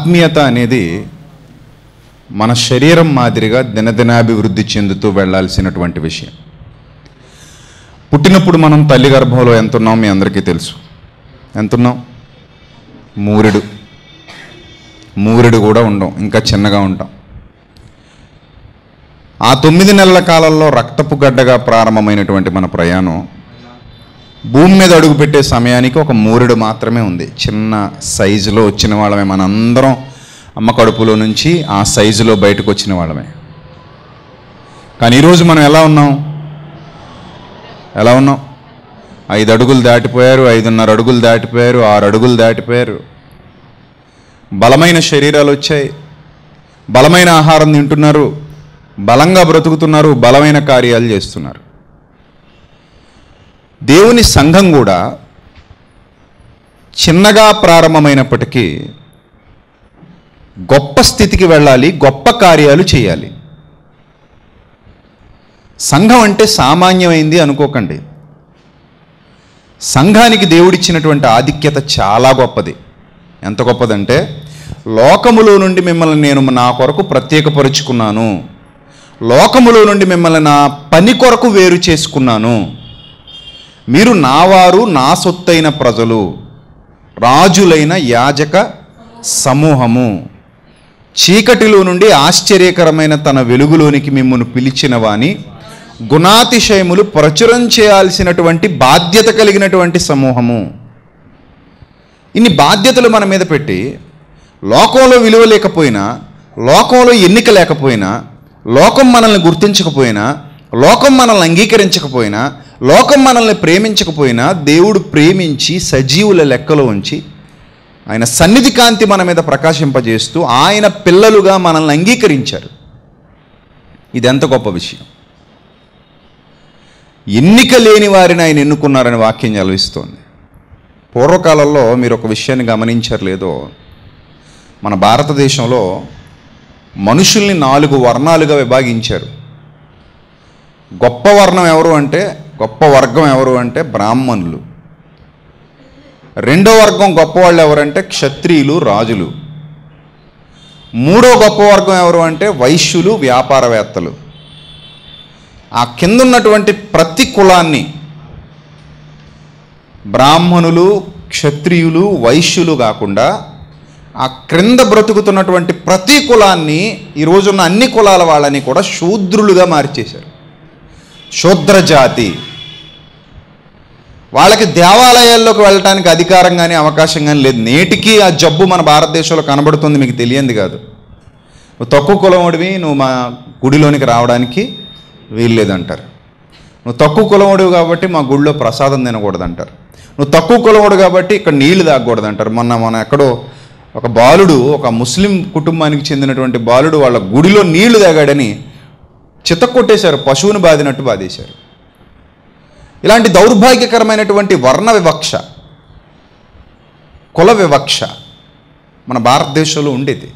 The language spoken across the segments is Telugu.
ఆత్మీయత అనేది మన శరీరం మాదిరిగా దినదినాభివృద్ధి చెందుతూ వెళ్ళాల్సినటువంటి విషయం పుట్టినప్పుడు మనం తల్లి గర్భంలో ఎంత ఉన్నాం మీ అందరికీ తెలుసు ఎంత ఉన్నాం మూరెడు మూరెడు కూడా ఉండం ఇంకా చిన్నగా ఉంటాం ఆ తొమ్మిది నెలల కాలంలో రక్తపు గడ్డగా ప్రారంభమైనటువంటి మన ప్రయాణం భూమి మీద అడుగుపెట్టే సమయానికి ఒక మూరెడు మాత్రమే ఉంది చిన్న సైజులో వచ్చిన వాళ్ళమే మనందరం అమ్మ కడుపులో నుంచి ఆ సైజులో బయటకు వచ్చిన వాళ్ళమే కానీ ఈరోజు మనం ఎలా ఉన్నాం ఎలా ఉన్నాం ఐదు అడుగులు దాటిపోయారు ఐదున్నర అడుగులు దాటిపోయారు ఆరు అడుగులు దాటిపోయారు బలమైన శరీరాలు వచ్చాయి బలమైన ఆహారం తింటున్నారు బలంగా బ్రతుకుతున్నారు బలమైన కార్యాలు చేస్తున్నారు దేవుని సంఘం కూడా చిన్నగా ప్రారంభమైనప్పటికీ గొప్ప స్థితికి వెళ్ళాలి గొప్ప కార్యాలు చేయాలి సంఘం అంటే సామాన్యమైంది అనుకోకండి సంఘానికి దేవుడిచ్చినటువంటి ఆధిక్యత చాలా గొప్పది ఎంత గొప్పదంటే లోకములో నుండి మిమ్మల్ని నేను నా కొరకు ప్రత్యేకపరుచుకున్నాను లోకములో నుండి మిమ్మల్ని నా పని కొరకు వేరు చేసుకున్నాను మీరు నావారు నా సొత్తైన ప్రజలు రాజులైన యాజక సమూహము చీకటిలో నుండి ఆశ్చర్యకరమైన తన వెలుగులోనికి మిమ్మల్ని పిలిచిన వాని గుణాతిశయములు ప్రచురం చేయాల్సినటువంటి బాధ్యత కలిగినటువంటి సమూహము ఇన్ని బాధ్యతలు మన మీద పెట్టి లోకంలో విలువ లేకపోయినా లోకంలో ఎన్నిక లేకపోయినా లోకం మనల్ని గుర్తించకపోయినా లోకం మనల్ని అంగీకరించకపోయినా లోకం మనల్ని ప్రేమించకపోయినా దేవుడు ప్రేమించి సజీవుల లెక్కలో ఉంచి ఆయన సన్నిధి కాంతి మన మీద ప్రకాశింపజేస్తూ ఆయన పిల్లలుగా మనల్ని అంగీకరించారు ఇది ఎంత గొప్ప విషయం ఎన్నిక లేని వారిని ఆయన ఎన్నుకున్నారని వాక్యం చదివిస్తోంది పూర్వకాలంలో మీరు ఒక విషయాన్ని గమనించారు లేదో మన భారతదేశంలో మనుషుల్ని నాలుగు వర్ణాలుగా విభాగించారు గొప్ప వర్ణం ఎవరు అంటే గొప్ప వర్గం ఎవరు అంటే బ్రాహ్మణులు రెండో వర్గం గొప్పవాళ్ళు ఎవరంటే క్షత్రియులు రాజులు మూడో గొప్ప వర్గం ఎవరు అంటే వైశ్యులు వ్యాపారవేత్తలు ఆ కింద ఉన్నటువంటి ప్రతి కులాన్ని బ్రాహ్మణులు క్షత్రియులు వైశ్యులు కాకుండా ఆ క్రింద బ్రతుకుతున్నటువంటి ప్రతి కులాన్ని ఈ రోజున్న అన్ని కులాల వాళ్ళని కూడా శూద్రులుగా మార్చేశారు శూద్ర జాతి వాళ్ళకి దేవాలయాల్లోకి వెళ్ళటానికి అధికారం కానీ అవకాశం కానీ లేదు నేటికి ఆ జబ్బు మన భారతదేశంలో కనబడుతుంది మీకు తెలియంది కాదు నువ్వు తక్కువ కులముడివి నువ్వు మా గుడిలోనికి రావడానికి వీల్లేదంటారు నువ్వు తక్కువ కులముడివి కాబట్టి మా గుడిలో ప్రసాదం తినకూడదంటారు నువ్వు తక్కువ కులముడు కాబట్టి ఇక్కడ నీళ్లు తాగకూడదంటారు మొన్న మన ఎక్కడో ఒక బాలుడు ఒక ముస్లిం కుటుంబానికి చెందినటువంటి బాలుడు వాళ్ళ గుడిలో నీళ్లు తాగాడని చితక్కొట్టేశారు పశువుని బాదినట్టు బాధేశారు ఇలాంటి దౌర్భాగ్యకరమైనటువంటి వర్ణ వివక్ష కుల వివక్ష మన భారతదేశంలో ఉండేది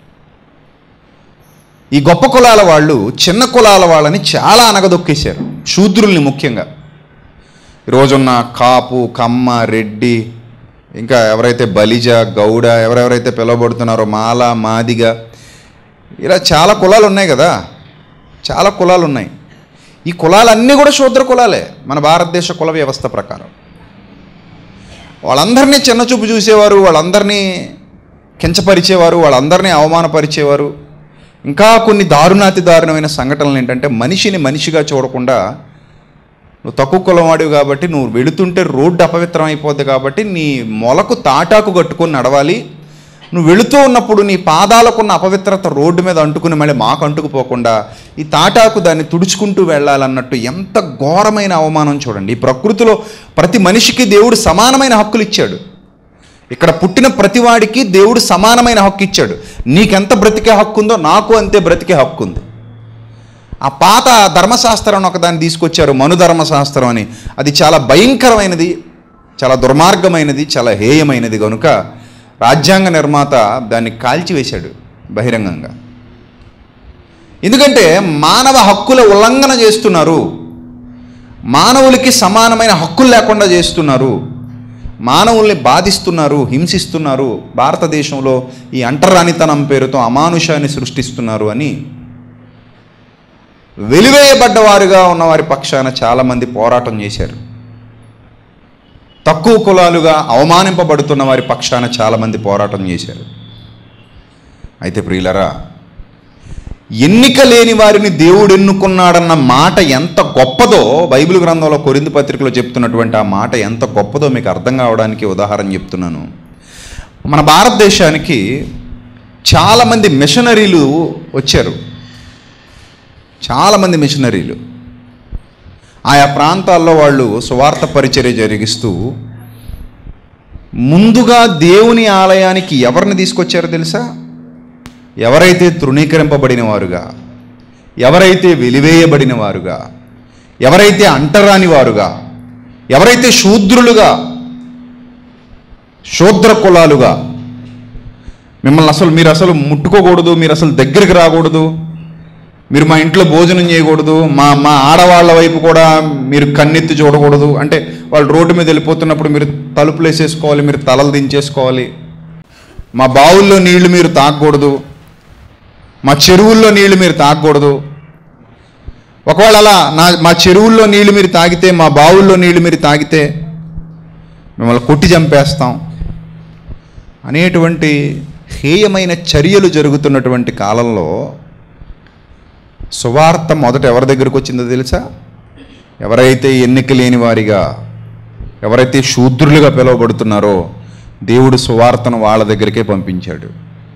ఈ గొప్ప కులాల వాళ్ళు చిన్న కులాల వాళ్ళని చాలా అనగదొక్కేశారు శూద్రుల్ని ముఖ్యంగా ఈరోజున్న కాపు కమ్మ రెడ్డి ఇంకా ఎవరైతే బలిజ గౌడ ఎవరెవరైతే పిలువబడుతున్నారో మాల మాదిగ ఇలా చాలా కులాలు ఉన్నాయి కదా చాలా కులాలు ఉన్నాయి ఈ కులాలన్నీ కూడా శూద్ర కులాలే మన భారతదేశ కుల వ్యవస్థ ప్రకారం వాళ్ళందరినీ చిన్న చూపు చూసేవారు వాళ్ళందరినీ కించపరిచేవారు వాళ్ళందరినీ అవమానపరిచేవారు ఇంకా కొన్ని దారుణాతి దారుణమైన సంఘటనలు ఏంటంటే మనిషిని మనిషిగా చూడకుండా నువ్వు తక్కువ కులం వాడివి కాబట్టి నువ్వు వెళుతుంటే రోడ్డు అపవిత్రం అయిపోద్ది కాబట్టి నీ మొలకు తాటాకు కట్టుకొని నడవాలి నువ్వు వెళుతూ ఉన్నప్పుడు నీ పాదాలకున్న అపవిత్రత రోడ్డు మీద అంటుకుని మళ్ళీ మాకు అంటుకుపోకుండా ఈ తాటాకు దాన్ని తుడుచుకుంటూ వెళ్ళాలన్నట్టు ఎంత ఘోరమైన అవమానం చూడండి ఈ ప్రకృతిలో ప్రతి మనిషికి దేవుడు సమానమైన హక్కులు ఇచ్చాడు ఇక్కడ పుట్టిన ప్రతివాడికి దేవుడు సమానమైన హక్కు ఇచ్చాడు నీకెంత బ్రతికే హక్కు ఉందో నాకు అంతే బ్రతికే హక్కు ఉంది ఆ పాత ధర్మశాస్త్రం ఒకదాన్ని తీసుకొచ్చారు మను ధర్మశాస్త్రం అని అది చాలా భయంకరమైనది చాలా దుర్మార్గమైనది చాలా హేయమైనది కనుక రాజ్యాంగ నిర్మాత దాన్ని కాల్చివేశాడు బహిరంగంగా ఎందుకంటే మానవ హక్కుల ఉల్లంఘన చేస్తున్నారు మానవులకి సమానమైన హక్కులు లేకుండా చేస్తున్నారు మానవుల్ని బాధిస్తున్నారు హింసిస్తున్నారు భారతదేశంలో ఈ అంటరానితనం పేరుతో అమానుషాన్ని సృష్టిస్తున్నారు అని వెలివేయబడ్డవారుగా ఉన్న వారి పక్షాన చాలామంది పోరాటం చేశారు తక్కువ కులాలుగా అవమానింపబడుతున్న వారి పక్షాన చాలామంది పోరాటం చేశారు అయితే ప్రియులరా ఎన్నిక లేని వారిని దేవుడు ఎన్నుకున్నాడన్న మాట ఎంత గొప్పదో బైబిల్ గ్రంథంలో కొరింది పత్రికలో చెప్తున్నటువంటి ఆ మాట ఎంత గొప్పదో మీకు అర్థం కావడానికి ఉదాహరణ చెప్తున్నాను మన భారతదేశానికి చాలామంది మిషనరీలు వచ్చారు చాలామంది మిషనరీలు ఆయా ప్రాంతాల్లో వాళ్ళు సువార్త పరిచర్య జరిగిస్తూ ముందుగా దేవుని ఆలయానికి ఎవరిని తీసుకొచ్చారో తెలుసా ఎవరైతే తృణీకరింపబడిన వారుగా ఎవరైతే వెలివేయబడిన వారుగా ఎవరైతే అంటరాని వారుగా ఎవరైతే శూద్రులుగా శూద్ర కులాలుగా మిమ్మల్ని అసలు మీరు అసలు ముట్టుకోకూడదు మీరు అసలు దగ్గరికి రాకూడదు మీరు మా ఇంట్లో భోజనం చేయకూడదు మా మా ఆడవాళ్ళ వైపు కూడా మీరు కన్నెత్తి చూడకూడదు అంటే వాళ్ళు రోడ్డు మీద వెళ్ళిపోతున్నప్పుడు మీరు తలుపులు వేసేసుకోవాలి మీరు తలలు దించేసుకోవాలి మా బావుల్లో నీళ్లు మీరు తాగకూడదు మా చెరువుల్లో నీళ్లు మీరు తాగకూడదు ఒకవేళ అలా నా మా చెరువుల్లో నీళ్లు మీరు తాగితే మా బావుల్లో నీళ్లు మీరు తాగితే మిమ్మల్ని కొట్టి చంపేస్తాం అనేటువంటి హేయమైన చర్యలు జరుగుతున్నటువంటి కాలంలో సువార్త మొదట ఎవరి దగ్గరకు వచ్చిందో తెలుసా ఎవరైతే ఎన్నిక లేని వారిగా ఎవరైతే శూద్రులుగా పిలువబడుతున్నారో దేవుడు సువార్తను వాళ్ళ దగ్గరికే పంపించాడు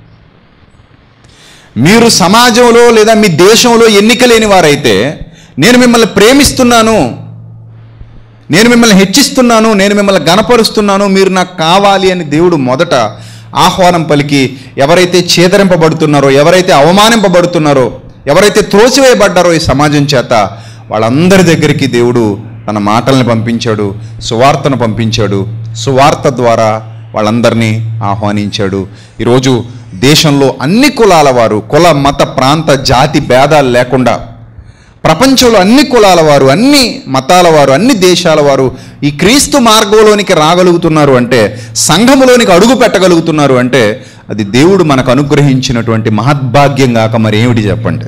మీరు సమాజంలో లేదా మీ దేశంలో ఎన్నిక లేని వారైతే నేను మిమ్మల్ని ప్రేమిస్తున్నాను నేను మిమ్మల్ని హెచ్చిస్తున్నాను నేను మిమ్మల్ని గనపరుస్తున్నాను మీరు నాకు కావాలి అని దేవుడు మొదట ఆహ్వానం పలికి ఎవరైతే చేదరింపబడుతున్నారో ఎవరైతే అవమానింపబడుతున్నారో ఎవరైతే త్రోసివేయబడ్డారో ఈ సమాజం చేత వాళ్ళందరి దగ్గరికి దేవుడు తన మాటల్ని పంపించాడు సువార్తను పంపించాడు సువార్త ద్వారా వాళ్ళందరినీ ఆహ్వానించాడు ఈరోజు దేశంలో అన్ని కులాల వారు కుల మత ప్రాంత జాతి భేదాలు లేకుండా ప్రపంచంలో అన్ని కులాల వారు అన్ని మతాల వారు అన్ని దేశాల వారు ఈ క్రీస్తు మార్గంలోనికి రాగలుగుతున్నారు అంటే సంఘములోనికి అడుగు పెట్టగలుగుతున్నారు అంటే అది దేవుడు మనకు అనుగ్రహించినటువంటి మహద్భాగ్యం కాక మరి ఏమిటి చెప్పండి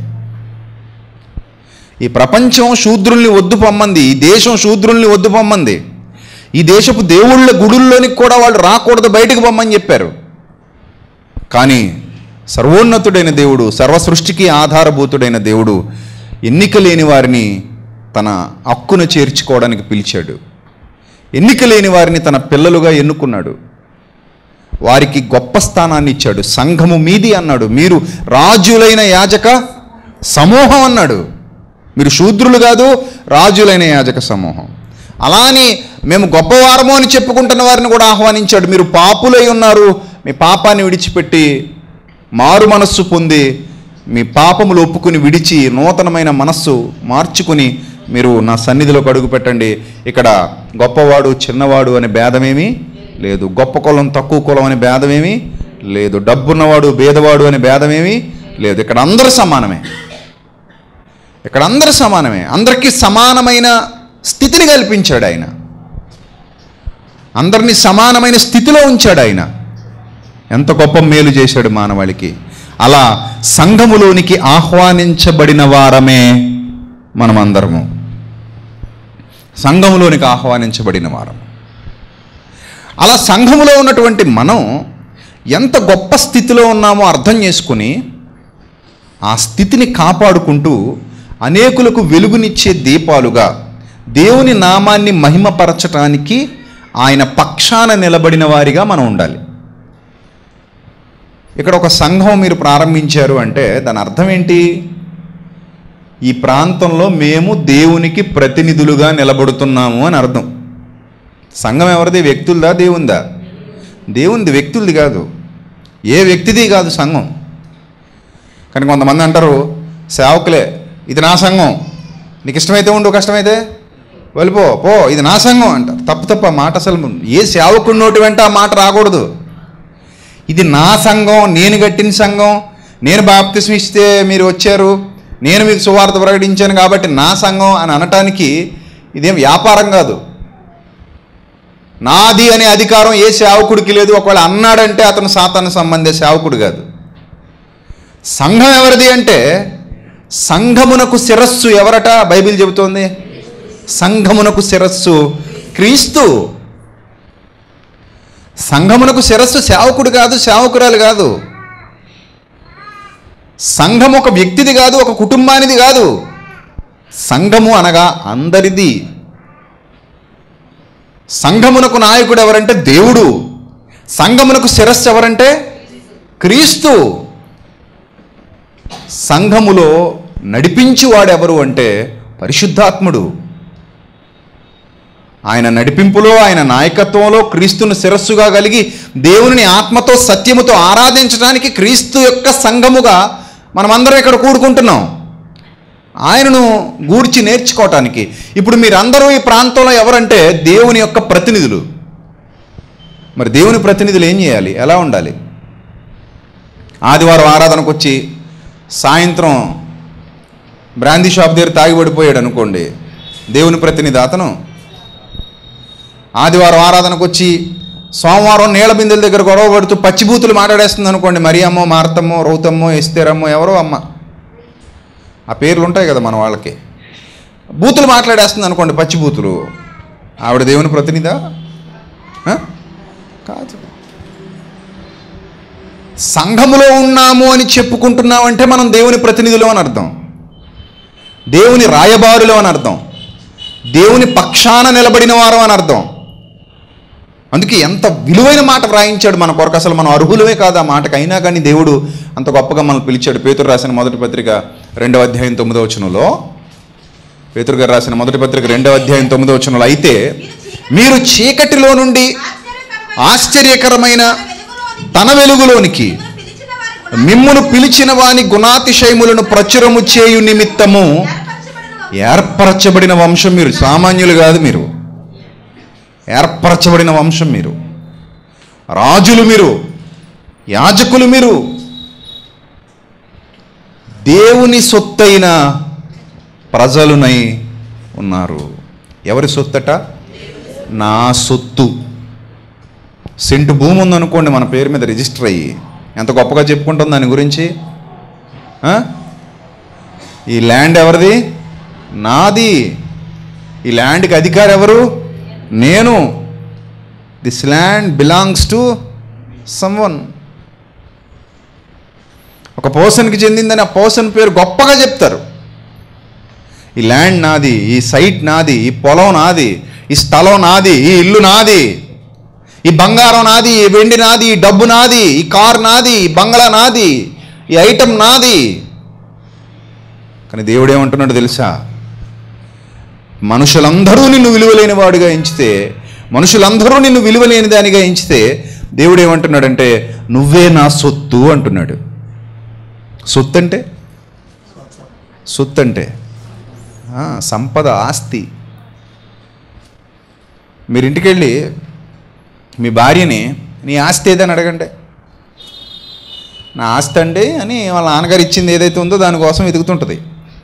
ఈ ప్రపంచం శూద్రుల్ని వద్దు పొమ్మంది ఈ దేశం శూద్రుల్ని వద్దు పొమ్మంది ఈ దేశపు దేవుళ్ళ గుడుల్లోనికి కూడా వాళ్ళు రాకూడదు బయటకు పొమ్మని చెప్పారు కానీ సర్వోన్నతుడైన దేవుడు సర్వ సృష్టికి ఆధారభూతుడైన దేవుడు ఎన్నిక లేని వారిని తన హక్కును చేర్చుకోవడానికి పిలిచాడు ఎన్నిక లేని వారిని తన పిల్లలుగా ఎన్నుకున్నాడు వారికి గొప్ప స్థానాన్ని ఇచ్చాడు సంఘము మీది అన్నాడు మీరు రాజులైన యాజక సమూహం అన్నాడు మీరు శూద్రులు కాదు రాజులైన యాజక సమూహం అలాని మేము గొప్పవారము అని చెప్పుకుంటున్న వారిని కూడా ఆహ్వానించాడు మీరు పాపులై ఉన్నారు మీ పాపాన్ని విడిచిపెట్టి మారు మనస్సు పొంది మీ పాపములు ఒప్పుకుని విడిచి నూతనమైన మనస్సు మార్చుకుని మీరు నా సన్నిధిలోకి అడుగు పెట్టండి ఇక్కడ గొప్పవాడు చిన్నవాడు అనే భేదమేమీ లేదు గొప్ప కులం తక్కువ కులం అనే భేదమేమీ లేదు డబ్బున్నవాడు భేదవాడు అనే భేదమేమీ లేదు ఇక్కడ అందరూ సమానమే ఇక్కడ అందరూ సమానమే అందరికీ సమానమైన స్థితిని కల్పించాడు ఆయన అందరినీ సమానమైన స్థితిలో ఉంచాడు ఆయన ఎంత గొప్ప మేలు చేశాడు మానవాళికి అలా సంఘములోనికి ఆహ్వానించబడిన వారమే మనమందరము సంఘములోనికి ఆహ్వానించబడిన వారం అలా సంఘములో ఉన్నటువంటి మనం ఎంత గొప్ప స్థితిలో ఉన్నామో అర్థం చేసుకుని ఆ స్థితిని కాపాడుకుంటూ అనేకులకు వెలుగునిచ్చే దీపాలుగా దేవుని నామాన్ని మహిమపరచటానికి ఆయన పక్షాన నిలబడిన వారిగా మనం ఉండాలి ఇక్కడ ఒక సంఘం మీరు ప్రారంభించారు అంటే దాని అర్థం ఏంటి ఈ ప్రాంతంలో మేము దేవునికి ప్రతినిధులుగా నిలబడుతున్నాము అని అర్థం సంఘం ఎవరిది వ్యక్తులదా దేవుందా దేవుంది వ్యక్తులది కాదు ఏ వ్యక్తిది కాదు సంఘం కానీ కొంతమంది అంటారు సేవకులే ఇది నా సంఘం నీకు ఇష్టమైతే ఉండు కష్టమైతే వెళ్ళిపో పో ఇది నా సంఘం అంటారు తప్పు తప్ప ఆ మాట అసలు ఏ సేవకుడి నోటి వెంట ఆ మాట రాకూడదు ఇది నా సంఘం నేను కట్టిన సంఘం నేను బాప్తిసం ఇస్తే మీరు వచ్చారు నేను మీకు సువార్త ప్రకటించాను కాబట్టి నా సంఘం అని అనటానికి ఇదేం వ్యాపారం కాదు నాది అనే అధికారం ఏ సేవకుడికి లేదు ఒకవేళ అన్నాడంటే అతను సాతాను సంబంధే సేవకుడు కాదు సంఘం ఎవరిది అంటే సంఘమునకు శిరస్సు ఎవరట బైబిల్ చెబుతోంది సంఘమునకు శిరస్సు క్రీస్తు సంఘమునకు శిరస్సు సేవకుడు కాదు సేవకురాలు కాదు సంఘం ఒక వ్యక్తిది కాదు ఒక కుటుంబానిది కాదు సంఘము అనగా అందరిది సంఘమునకు నాయకుడు ఎవరంటే దేవుడు సంఘమునకు శిరస్సు ఎవరంటే క్రీస్తు సంఘములో నడిపించువాడెవరు అంటే పరిశుద్ధాత్ముడు ఆయన నడిపింపులో ఆయన నాయకత్వంలో క్రీస్తును శిరస్సుగా కలిగి దేవుని ఆత్మతో సత్యముతో ఆరాధించడానికి క్రీస్తు యొక్క సంఘముగా మనమందరం ఇక్కడ కూడుకుంటున్నాం ఆయనను గూర్చి నేర్చుకోవటానికి ఇప్పుడు మీరందరూ ఈ ప్రాంతంలో ఎవరంటే దేవుని యొక్క ప్రతినిధులు మరి దేవుని ప్రతినిధులు ఏం చేయాలి ఎలా ఉండాలి ఆదివారం ఆరాధనకు వచ్చి సాయంత్రం బ్రాందీ షాప్ దగ్గర తాగిపడిపోయాడు అనుకోండి దేవుని ప్రతినిధి అతను ఆదివారం ఆరాధనకు వచ్చి సోమవారం నీళ్ళ బిందెల దగ్గర గొడవ పడుతూ పచ్చిబూతులు మాట్లాడేస్తుంది అనుకోండి మరియమ్మో మార్తమ్మో రౌతమ్మో ఎస్తేరమ్మో ఎవరో అమ్మ ఆ పేర్లు ఉంటాయి కదా మన వాళ్ళకి బూతులు మాట్లాడేస్తుంది అనుకోండి పచ్చిబూతులు ఆవిడ దేవుని ప్రతినిధా ఆ? కాదు సంఘములో ఉన్నాము అని చెప్పుకుంటున్నామంటే మనం దేవుని ప్రతినిధులు అని అర్థం దేవుని రాయబారులు అని అర్థం దేవుని పక్షాన నిలబడిన వారు అని అర్థం అందుకే ఎంత విలువైన మాట వ్రాయించాడు మన కొరకు అసలు మనం అర్హులమే కాదు ఆ మాటకు అయినా కానీ దేవుడు అంత గొప్పగా మనల్ని పిలిచాడు పేతురు రాసిన మొదటి పత్రిక రెండవ అధ్యాయం తొమ్మిదో వచనంలో పేతురు గారు రాసిన మొదటి పత్రిక రెండవ అధ్యాయం తొమ్మిదో వచనంలో అయితే మీరు చీకటిలో నుండి ఆశ్చర్యకరమైన తన వెలుగులోనికి మిమ్మును పిలిచిన వాని గుణాతిశయములను ప్రచురము చేయు నిమిత్తము ఏర్పరచబడిన వంశం మీరు సామాన్యులు కాదు మీరు ఏర్పరచబడిన వంశం మీరు రాజులు మీరు యాజకులు మీరు దేవుని సొత్తైన ప్రజలునై ఉన్నారు ఎవరి సొత్తట నా సొత్తు సెంటు భూమి ఉందనుకోండి మన పేరు మీద రిజిస్టర్ అయ్యి ఎంత గొప్పగా చెప్పుకుంటాం దాని గురించి ఆ? ఈ ల్యాండ్ ఎవరిది నాది ఈ ల్యాండ్కి అధికారి ఎవరు నేను this land belongs to someone ఒక పర్సన్కి చెందిందని ఆ పర్సన్ పేరు గొప్పగా చెప్తారు ఈ ల్యాండ్ నాది ఈ సైట్ నాది ఈ పొలం నాది ఈ స్థలం నాది ఈ ఇల్లు నాది ఈ బంగారం నాది ఈ వెండి నాది ఈ డబ్బు నాది ఈ కార్ నాది ఈ బంగ్లా నాది ఈ ఐటెం నాది కానీ దేవుడు ఏమంటున్నాడు తెలుసా మనుషులందరూ నిన్ను విలువలేని వాడిగా ఎంచితే మనుషులందరూ నిన్ను విలువలేని దానిగా ఎంచితే దేవుడు ఏమంటున్నాడంటే నువ్వే నా సొత్తు అంటున్నాడు సొత్తు అంటే సొత్తు అంటే ఆ, సంపద ఆస్తి మీరు ఇంటికి వెళ్ళి మీ భార్యని నీ ఆస్తి ఏదని అడగండి నా ఆస్తి అండి అని వాళ్ళ నాన్నగారు ఇచ్చింది ఏదైతే ఉందో దానికోసం వెతుకుతుంటుంది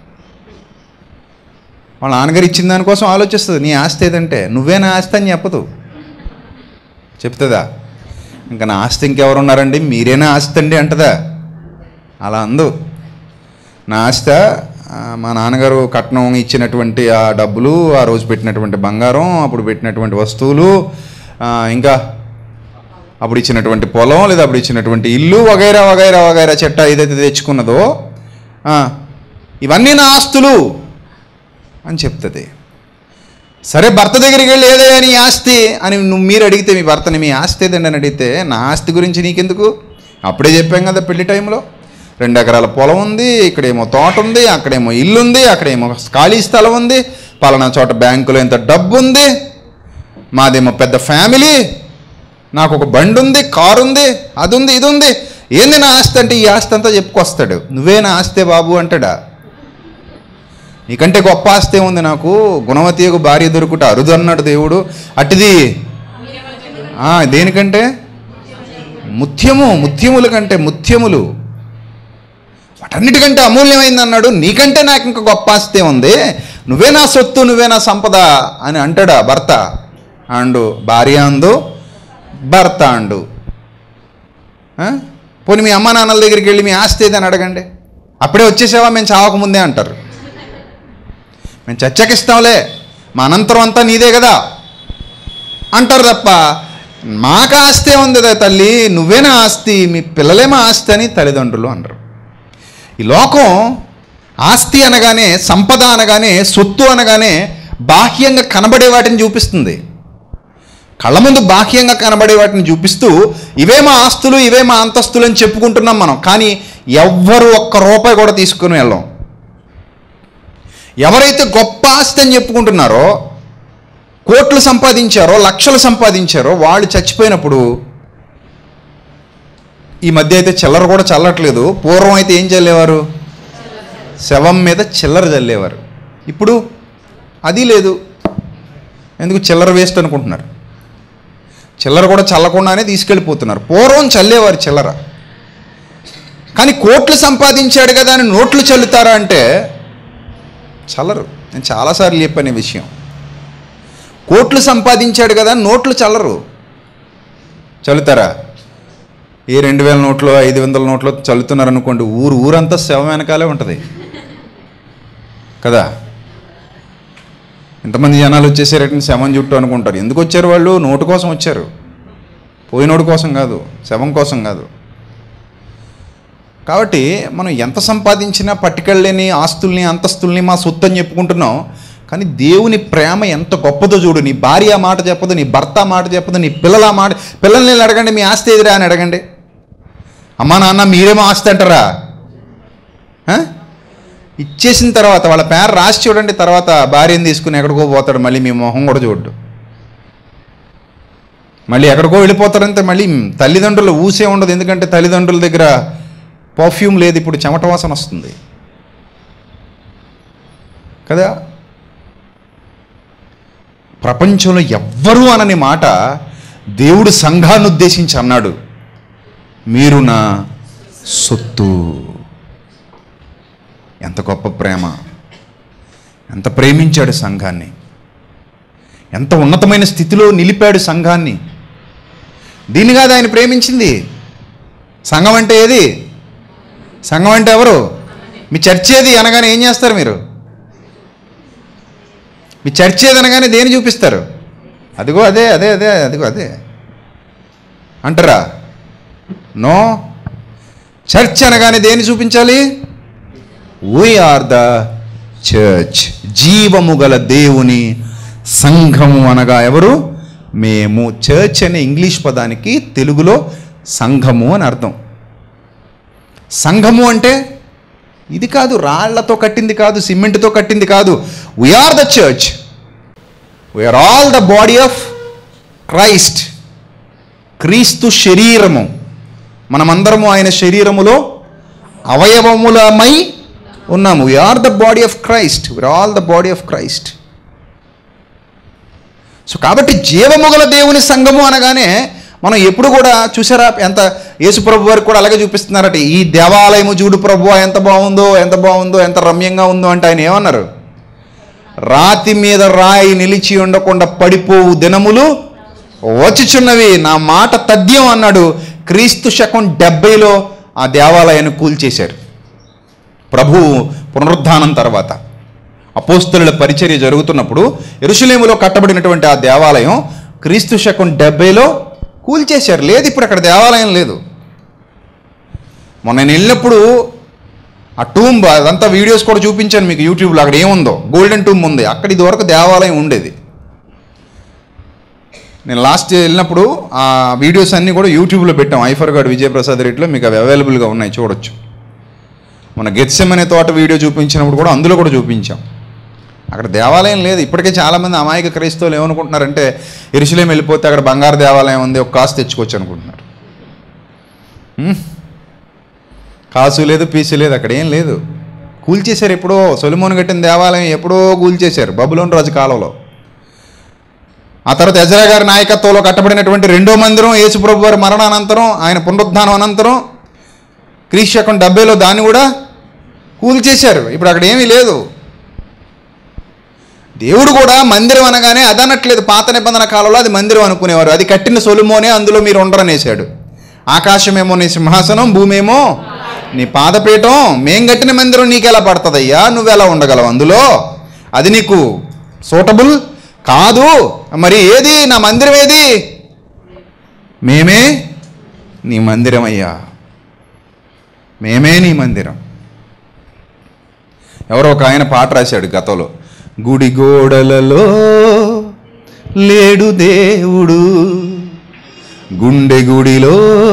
వాళ్ళ నాన్నగారు ఇచ్చిన దానికోసం ఆలోచిస్తుంది నీ ఆస్తి ఏదంటే నువ్వే నా ఆస్తి అని చెప్పదు చెప్తుందా ఇంకా నా ఆస్తి ఇంకెవరు ఉన్నారండి మీరేనా ఆస్తి అండి అంటదా అలా అందు నా ఆస్తి ఆ, మా నాన్నగారు కట్నం ఇచ్చినటువంటి ఆ డబ్బులు ఆ రోజు పెట్టినటువంటి బంగారం అప్పుడు పెట్టినటువంటి వస్తువులు ఆ, ఇంకా అప్పుడు ఇచ్చినటువంటి పొలం లేదా అప్పుడు ఇచ్చినటువంటి ఇల్లు వగైరా వగైరా వగైరా చెట్ట ఏదైతే తెచ్చుకున్నదో ఆ, ఇవన్నీ నా ఆస్తులు అని చెప్తుంది సరే భర్త దగ్గరికి వెళ్ళి ఏదయ్యా నీ ఆస్తి అని నువ్వు మీరు అడిగితే మీ భర్తని మీ ఆస్తి ఏదండి అని అడిగితే నా ఆస్తి గురించి నీకెందుకు అప్పుడే చెప్పాం కదా పెళ్లి టైంలో రెండు ఎకరాల పొలం ఉంది ఇక్కడేమో తోట ఉంది అక్కడేమో ఇల్లు ఉంది అక్కడేమో ఖాళీ స్థలం ఉంది పలానా చోట బ్యాంకులో ఎంత డబ్బు ఉంది మాదేమో పెద్ద ఫ్యామిలీ నాకు ఒక బండి ఉంది కారు ఉంది అది ఉంది ఇది ఉంది ఏంది నా ఆస్తి అంటే ఈ ఆస్తి అంతా చెప్పుకొస్తాడు నువ్వే నా ఆస్తే బాబు అంటాడా నీకంటే గొప్ప ఆస్తి ఉంది నాకు గుణవతీయకు భార్య దొరుకుట అరుదు అన్నాడు దేవుడు అటుది ఆ, దేనికంటే ముత్యము ముత్యముల కంటే ముత్యములు వాటన్నిటికంటే అమూల్యమైంది అన్నాడు నీకంటే నాకు ఇంకా గొప్ప ఆస్తి ఉంది నువ్వే నా సొత్తు నువ్వే నా సంపద అని అంటాడా భర్త అండు భార్య అందు భర్త అండు ఆ? పోనీ మీ అమ్మ నాన్నల దగ్గరికి వెళ్ళి మీ ఆస్తి ఏదని అడగండి అప్పుడే వచ్చేసావా మేము చావకముందే అంటారు మేము చచ్చకిస్తాంలే మా అనంతరం అంతా నీదే కదా అంటారు తప్ప మాకు ఆస్తే ఉంది కదా తల్లి నువ్వేనా ఆస్తి మీ పిల్లలేమా ఆస్తి అని తల్లిదండ్రులు అనరు ఈ లోకం ఆస్తి అనగానే సంపద అనగానే సొత్తు అనగానే బాహ్యంగా కనబడే వాటిని చూపిస్తుంది కళ్ళ ముందు బాహ్యంగా కనబడే వాటిని చూపిస్తూ ఇవే మా ఆస్తులు ఇవే మా అంతస్తులు అని చెప్పుకుంటున్నాం మనం కానీ ఎవ్వరు ఒక్క రూపాయి కూడా తీసుకుని వెళ్ళాం ఎవరైతే గొప్ప ఆస్తి అని చెప్పుకుంటున్నారో కోట్లు సంపాదించారో లక్షలు సంపాదించారో వాళ్ళు చచ్చిపోయినప్పుడు ఈ మధ్య అయితే చిల్లర కూడా చల్లట్లేదు పూర్వం అయితే ఏం చల్లేవారు శవం మీద చిల్లర చల్లేవారు ఇప్పుడు అది లేదు ఎందుకు చిల్లర వేస్ట్ అనుకుంటున్నారు చిల్లర కూడా చల్లకుండానే తీసుకెళ్ళిపోతున్నారు పూర్వం చల్లేవారు చిల్లర కానీ కోట్లు సంపాదించాడు కదా అని నోట్లు చల్లుతారా అంటే చల్లరు నేను చాలాసార్లు చెప్పాను ఈ విషయం కోట్లు సంపాదించాడు కదా అని నోట్లు చల్లరు చల్లుతారా ఏ రెండు వేల నోట్లో ఐదు వందల నోట్లో చల్లుతున్నారు అనుకోండి ఊరు ఊరంతా శవం వెనకాలే ఉంటుంది కదా ఇంతమంది జనాలు వచ్చేసారటని శవం చుట్టూ అనుకుంటారు ఎందుకు వచ్చారు వాళ్ళు నోటు కోసం వచ్చారు పోయినోడు కోసం కాదు శవం కోసం కాదు కాబట్టి మనం ఎంత సంపాదించినా పట్టుకెళ్ళలేని ఆస్తుల్ని అంతస్తుల్ని మా సొత్తు అని చెప్పుకుంటున్నాం కానీ దేవుని ప్రేమ ఎంత గొప్పదో చూడు నీ భార్య ఆ మాట చెప్పదు నీ భర్త ఆ మాట చెప్పదు నీ పిల్లల ఆ మాట పిల్లల్ని వెళ్ళి అడగండి మీ ఆస్తి ఎదురా అని అడగండి అమ్మా నాన్న మీరేమో ఆస్తి అంటారా ఆ? ఇచ్చేసిన తర్వాత వాళ్ళ పేరు రాసి చూడండి తర్వాత భార్యను తీసుకుని ఎక్కడికో పోతాడు మళ్ళీ మీ మొహం కూడా చూడ్డు మళ్ళీ ఎక్కడికో వెళ్ళిపోతారంటే మళ్ళీ తల్లిదండ్రులు ఊసే ఉండదు ఎందుకంటే తల్లిదండ్రుల దగ్గర పర్ఫ్యూమ్ లేదు ఇప్పుడు చెమట వాసన వస్తుంది కదా ప్రపంచంలో ఎవ్వరూ అనని మాట దేవుడు సంఘాన్ని ఉద్దేశించి అన్నాడు మీరు నా సొత్తు ఎంత గొప్ప ప్రేమ ఎంత ప్రేమించాడు సంఘాన్ని ఎంత ఉన్నతమైన స్థితిలో నిలిపాడు సంఘాన్ని దీన్ని కాదు ఆయన ప్రేమించింది సంఘం అంటే ఏది సంఘం అంటే ఎవరు మీ చర్చ్ ఏది అనగానే ఏం చేస్తారు మీరు మీ చర్చ్ ఏది అనగానే దేని చూపిస్తారు అదిగో అదే అదే అదే అదిగో అదే అంటారా నో చర్చ్ అనగానే దేని చూపించాలి వీఆర్ ద చర్చ్ జీవము గల దేవుని సంఘము అనగా ఎవరు మేము చర్చ్ అనే ఇంగ్లీష్ పదానికి తెలుగులో సంఘము అని అర్థం సంఘము అంటే ఇది కాదు రాళ్లతో కట్టింది కాదు సిమెంట్తో కట్టింది కాదు we are the church we are all the body of Christ క్రీస్తు శరీరము మనమందరము ఆయన శరీరములో అవయవములమై ఉన్నాము we are the body of Christ we are all the body of Christ so కాబట్టి జీవముగల దేవుని సంఘము అనగానే మనం ఎప్పుడు కూడా చూసారా ఎంత యేసు ప్రభు వారికి కూడా అలాగే చూపిస్తున్నారట ఈ దేవాలయము చూడు ప్రభు ఎంత బాగుందో ఎంత బాగుందో ఎంత రమ్యంగా ఉందో అంటే ఆయన ఏమన్నారు రాతి మీద రాయి నిలిచి ఉండకుండా పడిపోవు దినములు వచ్చుచున్నవి నా మాట తథ్యం అన్నాడు క్రీస్తు శకం డెబ్బైలో ఆ దేవాలయాన్ని కూల్చేశారు ప్రభు పునరుద్ధానం తర్వాత అపోస్తలుల పరిచర్య జరుగుతున్నప్పుడు ఎరుషులేములో కట్టబడినటువంటి ఆ దేవాలయం క్రీస్తు శకం డెబ్బైలో కూల్చేశారు లేదు ఇప్పుడు అక్కడ దేవాలయం లేదు మొన్న నేను వెళ్ళినప్పుడు ఆ టూంబ్ అదంతా వీడియోస్ కూడా చూపించాను మీకు యూట్యూబ్లో అక్కడ ఏముందో గోల్డెన్ టూంబ్ ఉంది అక్కడ ఇది వరకు దేవాలయం ఉండేది నేను లాస్ట్ వెళ్ళినప్పుడు ఆ వీడియోస్ అన్నీ కూడా యూట్యూబ్లో పెట్టాం ఐఫర్ గార్డ్ విజయప్రసాద్ రెడ్డిలో మీకు అవి అవైలబుల్గా ఉన్నాయి చూడొచ్చు మన గెత్సెమ్ అనే తోట వీడియో చూపించినప్పుడు కూడా అందులో కూడా చూపించాం అక్కడ దేవాలయం లేదు ఇప్పటికే చాలామంది అమాయక క్రైస్తవులు ఏమనుకుంటున్నారంటే ఎరుసలేం వెళ్ళిపోతే అక్కడ బంగారు దేవాలయం ఉంది ఒక కాసు తెచ్చుకోవచ్చు అనుకుంటున్నారు హ్మ్? కాసు లేదు పీసు లేదు అక్కడ ఏం లేదు కూల్చేశారు ఎప్పుడో సొలిమోన్ కట్టిన దేవాలయం ఎప్పుడో కూల్చేశారు బబులోన్ రాజు కాలంలో ఆ తర్వాత ఎజరా గారి నాయకత్వంలో కట్టబడినటువంటి రెండో మందిరం యేసుప్రభు వారి మరణానంతరం ఆయన పునరుద్ధానం అనంతరం క్రీస్తు శకం డెబ్బైలో దాన్ని కూడా కూల్చేశారు ఇప్పుడు అక్కడ ఏమీ లేదు దేవుడు కూడా మందిరం అనగానే అదనట్లేదు పాత నిబంధన కాలంలో అది మందిరం అనుకునేవారు అది కట్టిన సొలుమోనే అందులో మీరు ఉండరనేశాడు ఆకాశమేమో నీ సింహాసనం భూమేమో నీ పాదపీఠం మేం కట్టిన మందిరం నీకు ఎలా పడుతుందయ్యా నువ్వెలా ఉండగలవు అందులో అది నీకు సూటబుల్ కాదు మరి ఏది నా మందిరం ఏది మేమే నీ మందిరం అయ్యా మేమే నీ మందిరం ఎవరో ఒక ఆయన పాట రాశాడు గతంలో గుడి గోడలలో లేడు దేవుడు గుండె గుడిలో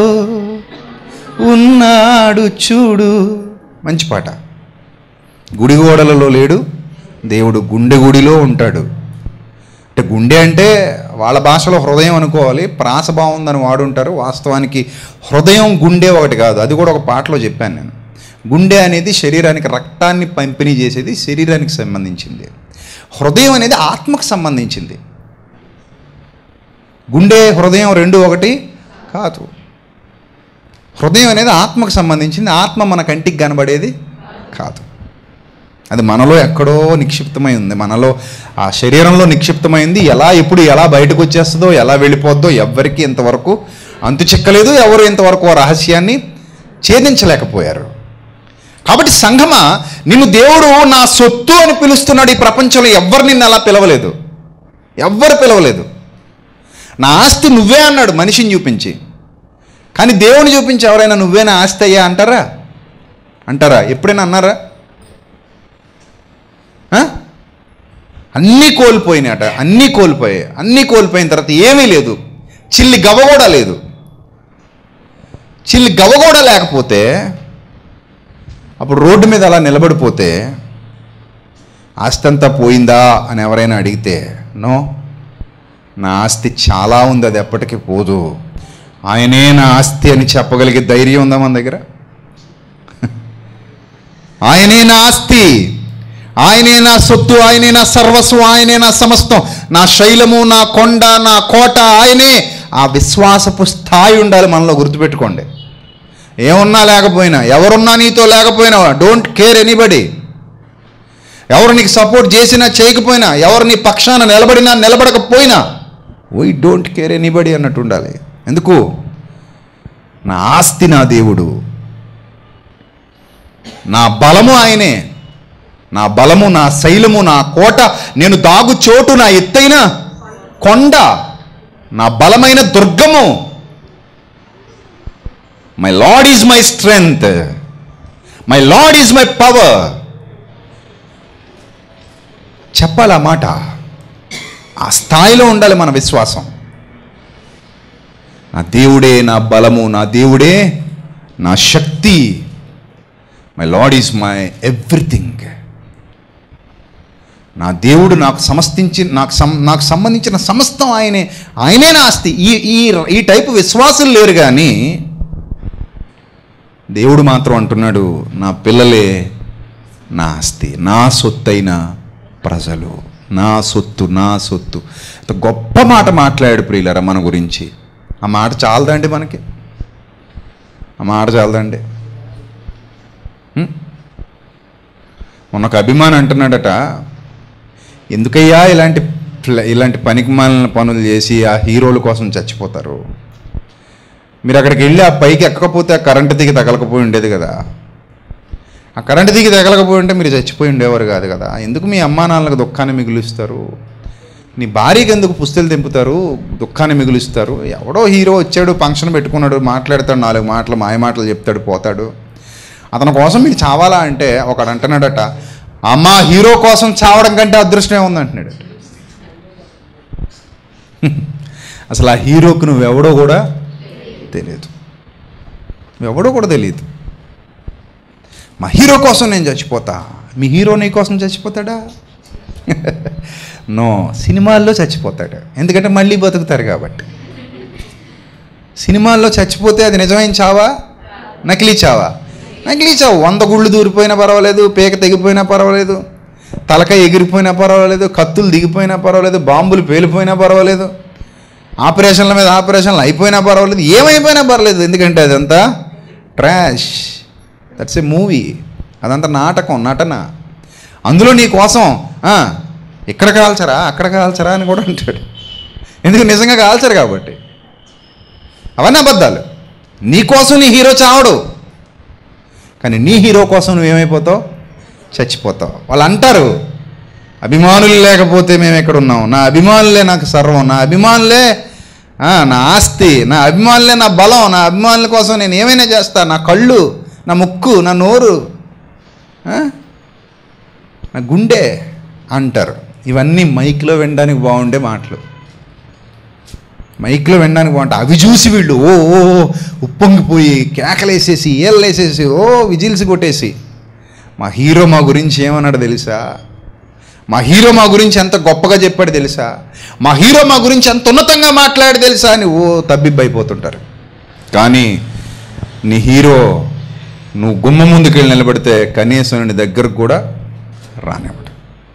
ఉన్నాడు చూడు మంచి పాట గుడి గోడలలో లేడు దేవుడు గుండె గుడిలో ఉంటాడు అంటే గుండె అంటే వాళ్ళ భాషలో హృదయం అనుకోవాలి ప్రాస బాగుందని వాడుంటారు వాస్తవానికి హృదయం గుండె ఒకటి కాదు అది కూడా ఒక పాటలో చెప్పాను నేను గుండె అనేది శరీరానికి రక్తాన్ని పంపిణీ చేసేది శరీరానికి సంబంధించింది హృదయం అనేది ఆత్మకు సంబంధించింది గుండె హృదయం రెండు ఒకటి కాదు హృదయం అనేది ఆత్మకు సంబంధించింది ఆత్మ మన కంటికి కనబడేది కాదు అది మనలో ఎక్కడో నిక్షిప్తమై ఉంది మనలో ఆ శరీరంలో నిక్షిప్తమైంది ఎలా ఎప్పుడు ఎలా బయటకు వచ్చేస్తుందో ఎలా వెళ్ళిపోద్దో ఎవ్వరికి ఇంతవరకు అంతు చిక్కలేదు ఎవరు ఇంతవరకు ఆ రహస్యాన్ని ఛేదించలేకపోయారు కాబట్టి సంఘమ నిన్ను దేవుడు నా సొత్తు అని పిలుస్తున్నాడు ఈ ప్రపంచంలో ఎవ్వరు నిన్ను అలా పిలవలేదు ఎవ్వరు పిలవలేదు నా ఆస్తి నువ్వే అన్నాడు మనిషిని చూపించి కానీ దేవుని చూపించి ఎవరైనా నువ్వే నా ఆస్తి అయ్యా అంటారా అంటారా ఎప్పుడైనా అన్నారా ఆ? అన్నీ కోల్పోయినాట అన్నీ కోల్పోయాయి అన్నీ కోల్పోయిన తర్వాత ఏమీ లేదు చిల్లి గవ కూడా లేదు చిల్లి గవ కూడా లేకపోతే అప్పుడు రోడ్డు మీద అలా నిలబడిపోతే ఆస్తి అంతా పోయిందా అని ఎవరైనా అడిగితే నో నా ఆస్తి చాలా ఉంది అది ఎప్పటికీ పోదు ఆయనే నా ఆస్తి అని చెప్పగలిగే ధైర్యం ఉందా మన దగ్గర ఆయనే నా ఆస్తి ఆయనే నా సొత్తు ఆయనే నా సర్వస్వం ఆయనే నా సమస్తం నా శైలము నా కొండ నా కోట ఆయనే ఆ విశ్వాసపు స్థాయి ఉండాలి మనలో గుర్తుపెట్టుకోండి ఏమున్నా లేకపోయినా ఎవరున్నా నీతో లేకపోయినా డోంట్ కేర్ ఎనీబడి ఎవరు నీకు సపోర్ట్ చేసినా చేయకపోయినా ఎవరు నీ పక్షాన నిలబడినా నిలబడకపోయినా వై డోంట్ కేర్ ఎనీబడి అన్నట్టు ఉండాలి ఎందుకు నా ఆస్తి నా దేవుడు నా బలము ఆయనే నా బలము నా శైలము నా కోట నేను దాగు చోటు నా ఎత్తైన కొండ నా బలమైన దుర్గము my lord is my strength my lord is my power చెప్పాలి ఆ మాట ఆ స్థాయిలో ఉండాలి మన విశ్వాసం నా దేవుడే నా బలము నా దేవుడే నా శక్తి my lord is my everything నా దేవుడు నాకు సమస్తించి నాకు సం నాకు సంబంధించిన సమస్తం ఆయనే ఆయనే నా ఆస్తి ఈ ఈ ఈ టైపు విశ్వాసులు లేరు కానీ దేవుడు మాత్రం అంటున్నాడు నా పిల్లలే నా ఆస్తి నా సొత్తైన ప్రజలు నా సొత్తు నా సొత్తు ఇంత గొప్ప మాట మాట్లాడాడు ప్రియులరా మన గురించి ఆ మాట చాలదండి మనకి ఆ మాట చాలదండి హ్మ్? మొన్న ఒక అభిమాని అంటున్నాడట ఎందుకయ్యా ఇలాంటి ప్ల- ఇలాంటి పనికి మాలిన పనులు చేసి ఆ హీరోల కోసం చచ్చిపోతారు మీరు అక్కడికి వెళ్ళి ఆ పైకి ఎక్కకపోతే ఆ కరెంటు దిగి తగలకపోయి ఉండేది కదా ఆ కరెంటు దిగి తగలకపోయి ఉంటే మీరు చచ్చిపోయి ఉండేవారు కాదు కదా ఎందుకు మీ అమ్మా నాన్నలకు దుఃఖాన్ని మిగులుస్తారు నీ భార్యకి ఎందుకు పుస్తలు తెంపుతారు దుఃఖాన్ని మిగులుస్తారు ఎవడో హీరో వచ్చాడు ఫంక్షన్ పెట్టుకున్నాడు మాట్లాడతాడు నాలుగు మాటలు మాయ మాటలు చెప్తాడు పోతాడు అతని కోసం మీరు చావాలా అంటే ఒకడు అంటున్నాడట అమ్మ హీరో కోసం చావడం కంటే అదృష్టమే ఉంది అంటున్నాడు అసలు ఆ హీరోకు నువ్వెవడో కూడా తెలియదు నువ్వెవడో కూడా తెలియదు మా హీరో కోసం నేను చచ్చిపోతా మీ హీరో నీ కోసం చచ్చిపోతాడా నో సినిమాల్లో చచ్చిపోతాడు ఎందుకంటే మళ్ళీ బతుకుతారు కాబట్టి సినిమాల్లో చచ్చిపోతే అది నిజమైన చావా నకిలీ చావా నకిలీ చావు వంద గుళ్ళు దూరిపోయినా పర్వాలేదు పేక తెగిపోయినా పర్వాలేదు తలక ఎగిరిపోయినా పర్వాలేదు కత్తులు దిగిపోయినా పర్వాలేదు బాంబులు పేలిపోయినా పర్వాలేదు ఆపరేషన్ల మీద ఆపరేషన్లు అయిపోయినా పర్వాలేదు ఏమైపోయినా పర్వాలేదు ఎందుకంటే అదంతా ట్రాష్ దట్స్ ఏ మూవీ అదంతా నాటకం నటన అందులో నీ కోసం ఆ, ఇక్కడ కాల్చరా అక్కడ కాల్చరా అని కూడా అంటాడు ఎందుకు నిజంగా కాల్చరు కాబట్టి అవన్నీ అబద్ధాలు నీ కోసం నీ హీరో చావడు కానీ నీ హీరో కోసం నువ్వేమైపోతావు చచ్చిపోతావు వాళ్ళు అంటారు అభిమానులు లేకపోతే మేము ఎక్కడ ఉన్నాం నా అభిమానులే నాకు సర్వం నా అభిమానులే ఆ, నా ఆస్తి నా అభిమానులే నా బలం నా అభిమానుల కోసం నేను ఏమైనా చేస్తా నా కళ్ళు నా ముక్కు నా నోరు ఆ? నా గుండె అంటారు ఇవన్నీ మైక్లో వినడానికి బాగుండే మాటలు మైక్లో వినడానికి బాగుంటాయి అవి చూసి వీళ్ళు ఓ ఓ ఓ ఉప్పొంగిపోయి కేకలేసేసి ఏళ్ళేసేసి ఓ విజిల్స్ కొట్టేసి మా హీరో మా గురించి ఏమన్నాడు తెలుసా మా హీరో మా గురించి ఎంత గొప్పగా చెప్పాడు తెలుసా మా హీరో మా గురించి ఎంత ఉన్నతంగా మాట్లాడాడు తెలుసా అని ఓ తబ్బిబ్బైపోతుంటారు కానీ నీ హీరో నువ్వు గుమ్మ ముందుకు వెళ్ళి నిలబడితే కనీసం నీ దగ్గరకు కూడా రానివ్వడు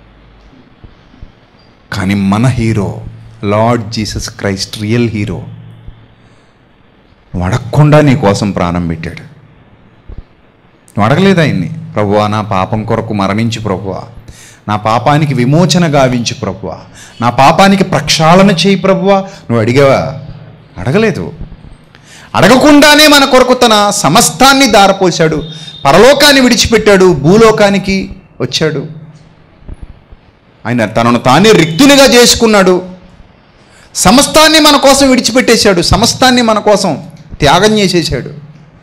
కానీ మన hero lord Jesus Christ real hero నువ్వు అడగకుండా నీ కోసం ప్రాణం పెట్టాడు నువ్వు అడగలేదు ఆయన్ని ప్రభువా నా పాపం కొరకు మరణించు ప్రభువా నా పాపానికి విమోచన గావించు ప్రభువా నా పాపానికి ప్రక్షాళన చేయి ప్రభువా నువ్వు అడిగావా అడగలేదు అడగకుండానే మన కొరకు తన సమస్తాన్ని దారపోశాడు పరలోకాన్ని విడిచిపెట్టాడు భూలోకానికి వచ్చాడు ఆయన తనను తానే రిక్తునిగా చేసుకున్నాడు సమస్తాన్ని మన కోసం విడిచిపెట్టేశాడు సమస్తాన్ని మన కోసం త్యాగం చేసేసాడు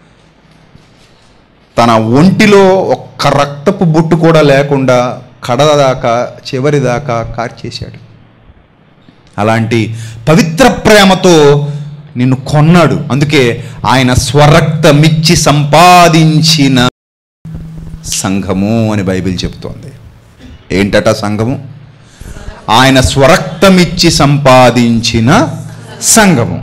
తన ఒంటిలో ఒక్క రక్తపు బొట్టు కూడా లేకుండా కడదాకా చివరి దాకా కార్చేశాడు అలాంటి పవిత్ర ప్రేమతో నిన్ను కొన్నాడు అందుకే ఆయన స్వరక్తమిచ్చి సంపాదించిన సంఘము అని బైబిల్ చెప్తోంది ఏంటట సంఘము ఆయన స్వరక్తమిచ్చి సంపాదించిన సంఘము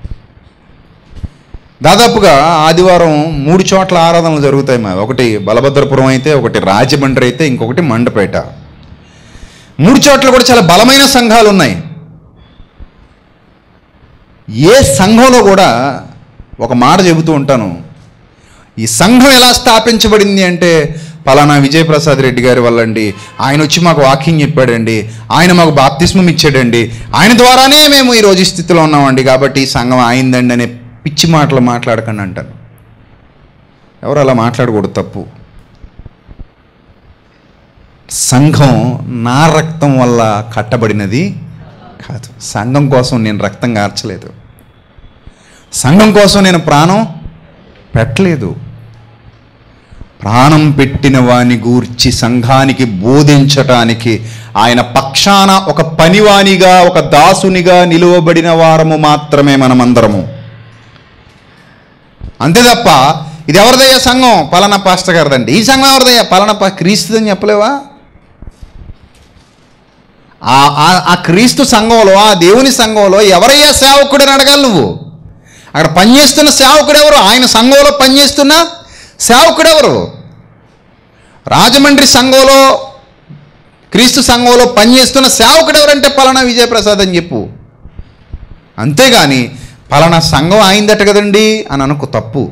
దాదాపుగా ఆదివారం మూడు చోట్ల ఆరాధనలు జరుగుతాయి మా ఒకటి బలభద్రపురం అయితే ఒకటి రాజమండ్రి అయితే ఇంకొకటి మండపేట మూడు చోట్ల కూడా చాలా బలమైన సంఘాలు ఉన్నాయి ఏ సంఘంలో కూడా ఒక మాట చెబుతూ ఉంటాను ఈ సంఘం ఎలా స్థాపించబడింది అంటే పలానా విజయప్రసాద్ రెడ్డి గారి వల్ల అండి ఆయన వచ్చి మాకు వాకింగ్ చెప్పాడండి ఆయన మాకు బాప్తిస్మం ఇచ్చాడండి ఆయన ద్వారానే మేము ఈ రోజు ఈ స్థితిలో ఉన్నామండి కాబట్టి ఈ సంఘం ఆయిందండి అనే పిచ్చి మాటలు మాట్లాడకండి అంటాను ఎవరు అలా మాట్లాడకూడదు తప్పు సంఘం నా రక్తం వల్ల కట్టబడినది కాదు సంఘం కోసం నేను రక్తం కార్చలేదు సంఘం కోసం నేను ప్రాణం పెట్టలేదు ప్రాణం పెట్టిన వాని గూర్చి సంఘానికి బోధించటానికి ఆయన పక్షాన ఒక పనివానిగా ఒక దాసునిగా నిలువబడిన వారము మాత్రమే మనమందరము అంతే తప్ప ఇది ఎవరిదయ్యా సంఘం పలానా పాస్టర్ గారిదండి ఈ సంఘం ఎవరిదయ్యా పలానా పా క్రీస్తుదని చెప్పలేవా ఆ ఆ- ఆ క్రీస్తు సంఘంలో ఆ దేవుని సంఘంలో ఎవరయ్యా సేవకుడు అని అడగాలి నువ్వు అక్కడ పనిచేస్తున్న సేవకుడు ఎవరు ఆయన సంఘంలో పనిచేస్తున్న సేవకుడు ఎవరు రాజమండ్రి సంఘంలో క్రీస్తు సంఘంలో పనిచేస్తున్న సేవకుడు ఎవరంటే పలానా విజయప్రసాద్ అని చెప్పు అంతేగాని పలానా సంఘం అయిందట కదండి అని అనుకో తప్పు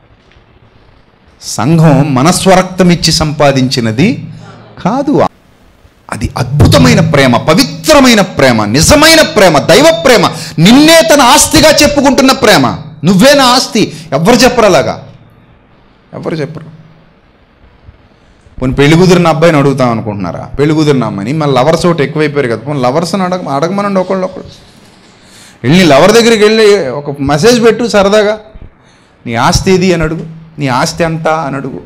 సంఘం మనస్వరక్తం ఇచ్చి సంపాదించినది కాదు అది అద్భుతమైన ప్రేమ పవిత్రమైన ప్రేమ నిజమైన ప్రేమ దైవ ప్రేమ నిన్నే తన ఆస్తిగా చెప్పుకుంటున్న ప్రేమ నువ్వే నా ఆస్తి ఎవరు చెప్పరు అలాగా ఎవరు చెప్పరు పోనీ పెళ్లి కుదిరిన అబ్బాయిని అడుగుతాం అనుకుంటున్నారా పెళ్లి కుదిరిన అమ్మాయిని మళ్ళీ లవర్స్ ఒకటి ఎక్కువైపోయారు కదా పోనీ లవర్స్ని అడగ అడగమనండి ఒకళ్ళు ఒకళ్ళు వెళ్ళి లవర్ దగ్గరికి వెళ్ళి ఒక మెసేజ్ పెట్టు సరదాగా నీ ఆస్తి ఏది అని అడుగు నీ ఆస్తి ఎంత అని అడుగు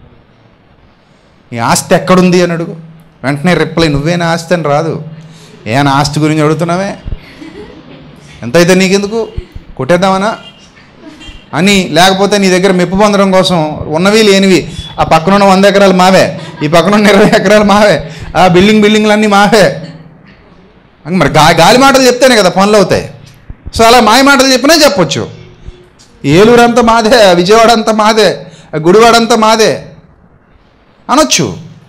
నీ ఆస్తి ఎక్కడుంది అని అడుగు వెంటనే రిప్లై నువ్వే నా ఆస్తి అని రాదు ఏ నా ఆస్తి గురించి అడుగుతున్నావే ఎంతైతే నీకెందుకు కొట్టేద్దామనా అని లేకపోతే నీ దగ్గర మెప్పు పొందడం కోసం ఉన్నవి లేనివి ఆ పక్కన ఉన్న వంద ఎకరాలు మావే ఈ పక్కన ఉన్న ఇరవై ఎకరాలు మావే ఆ బిల్డింగ్ బిల్డింగ్లు అన్నీ మావే అని మరి గా గాలి మాటలు చెప్తేనే కదా పనులు అవుతాయి సో అలా మాయ మాటలు చెప్పినా చెప్పొచ్చు ఏలూరు అంతా మాదే విజయవాడ అంతా మాదే గుడివాడ అంతా మాదే అనొచ్చు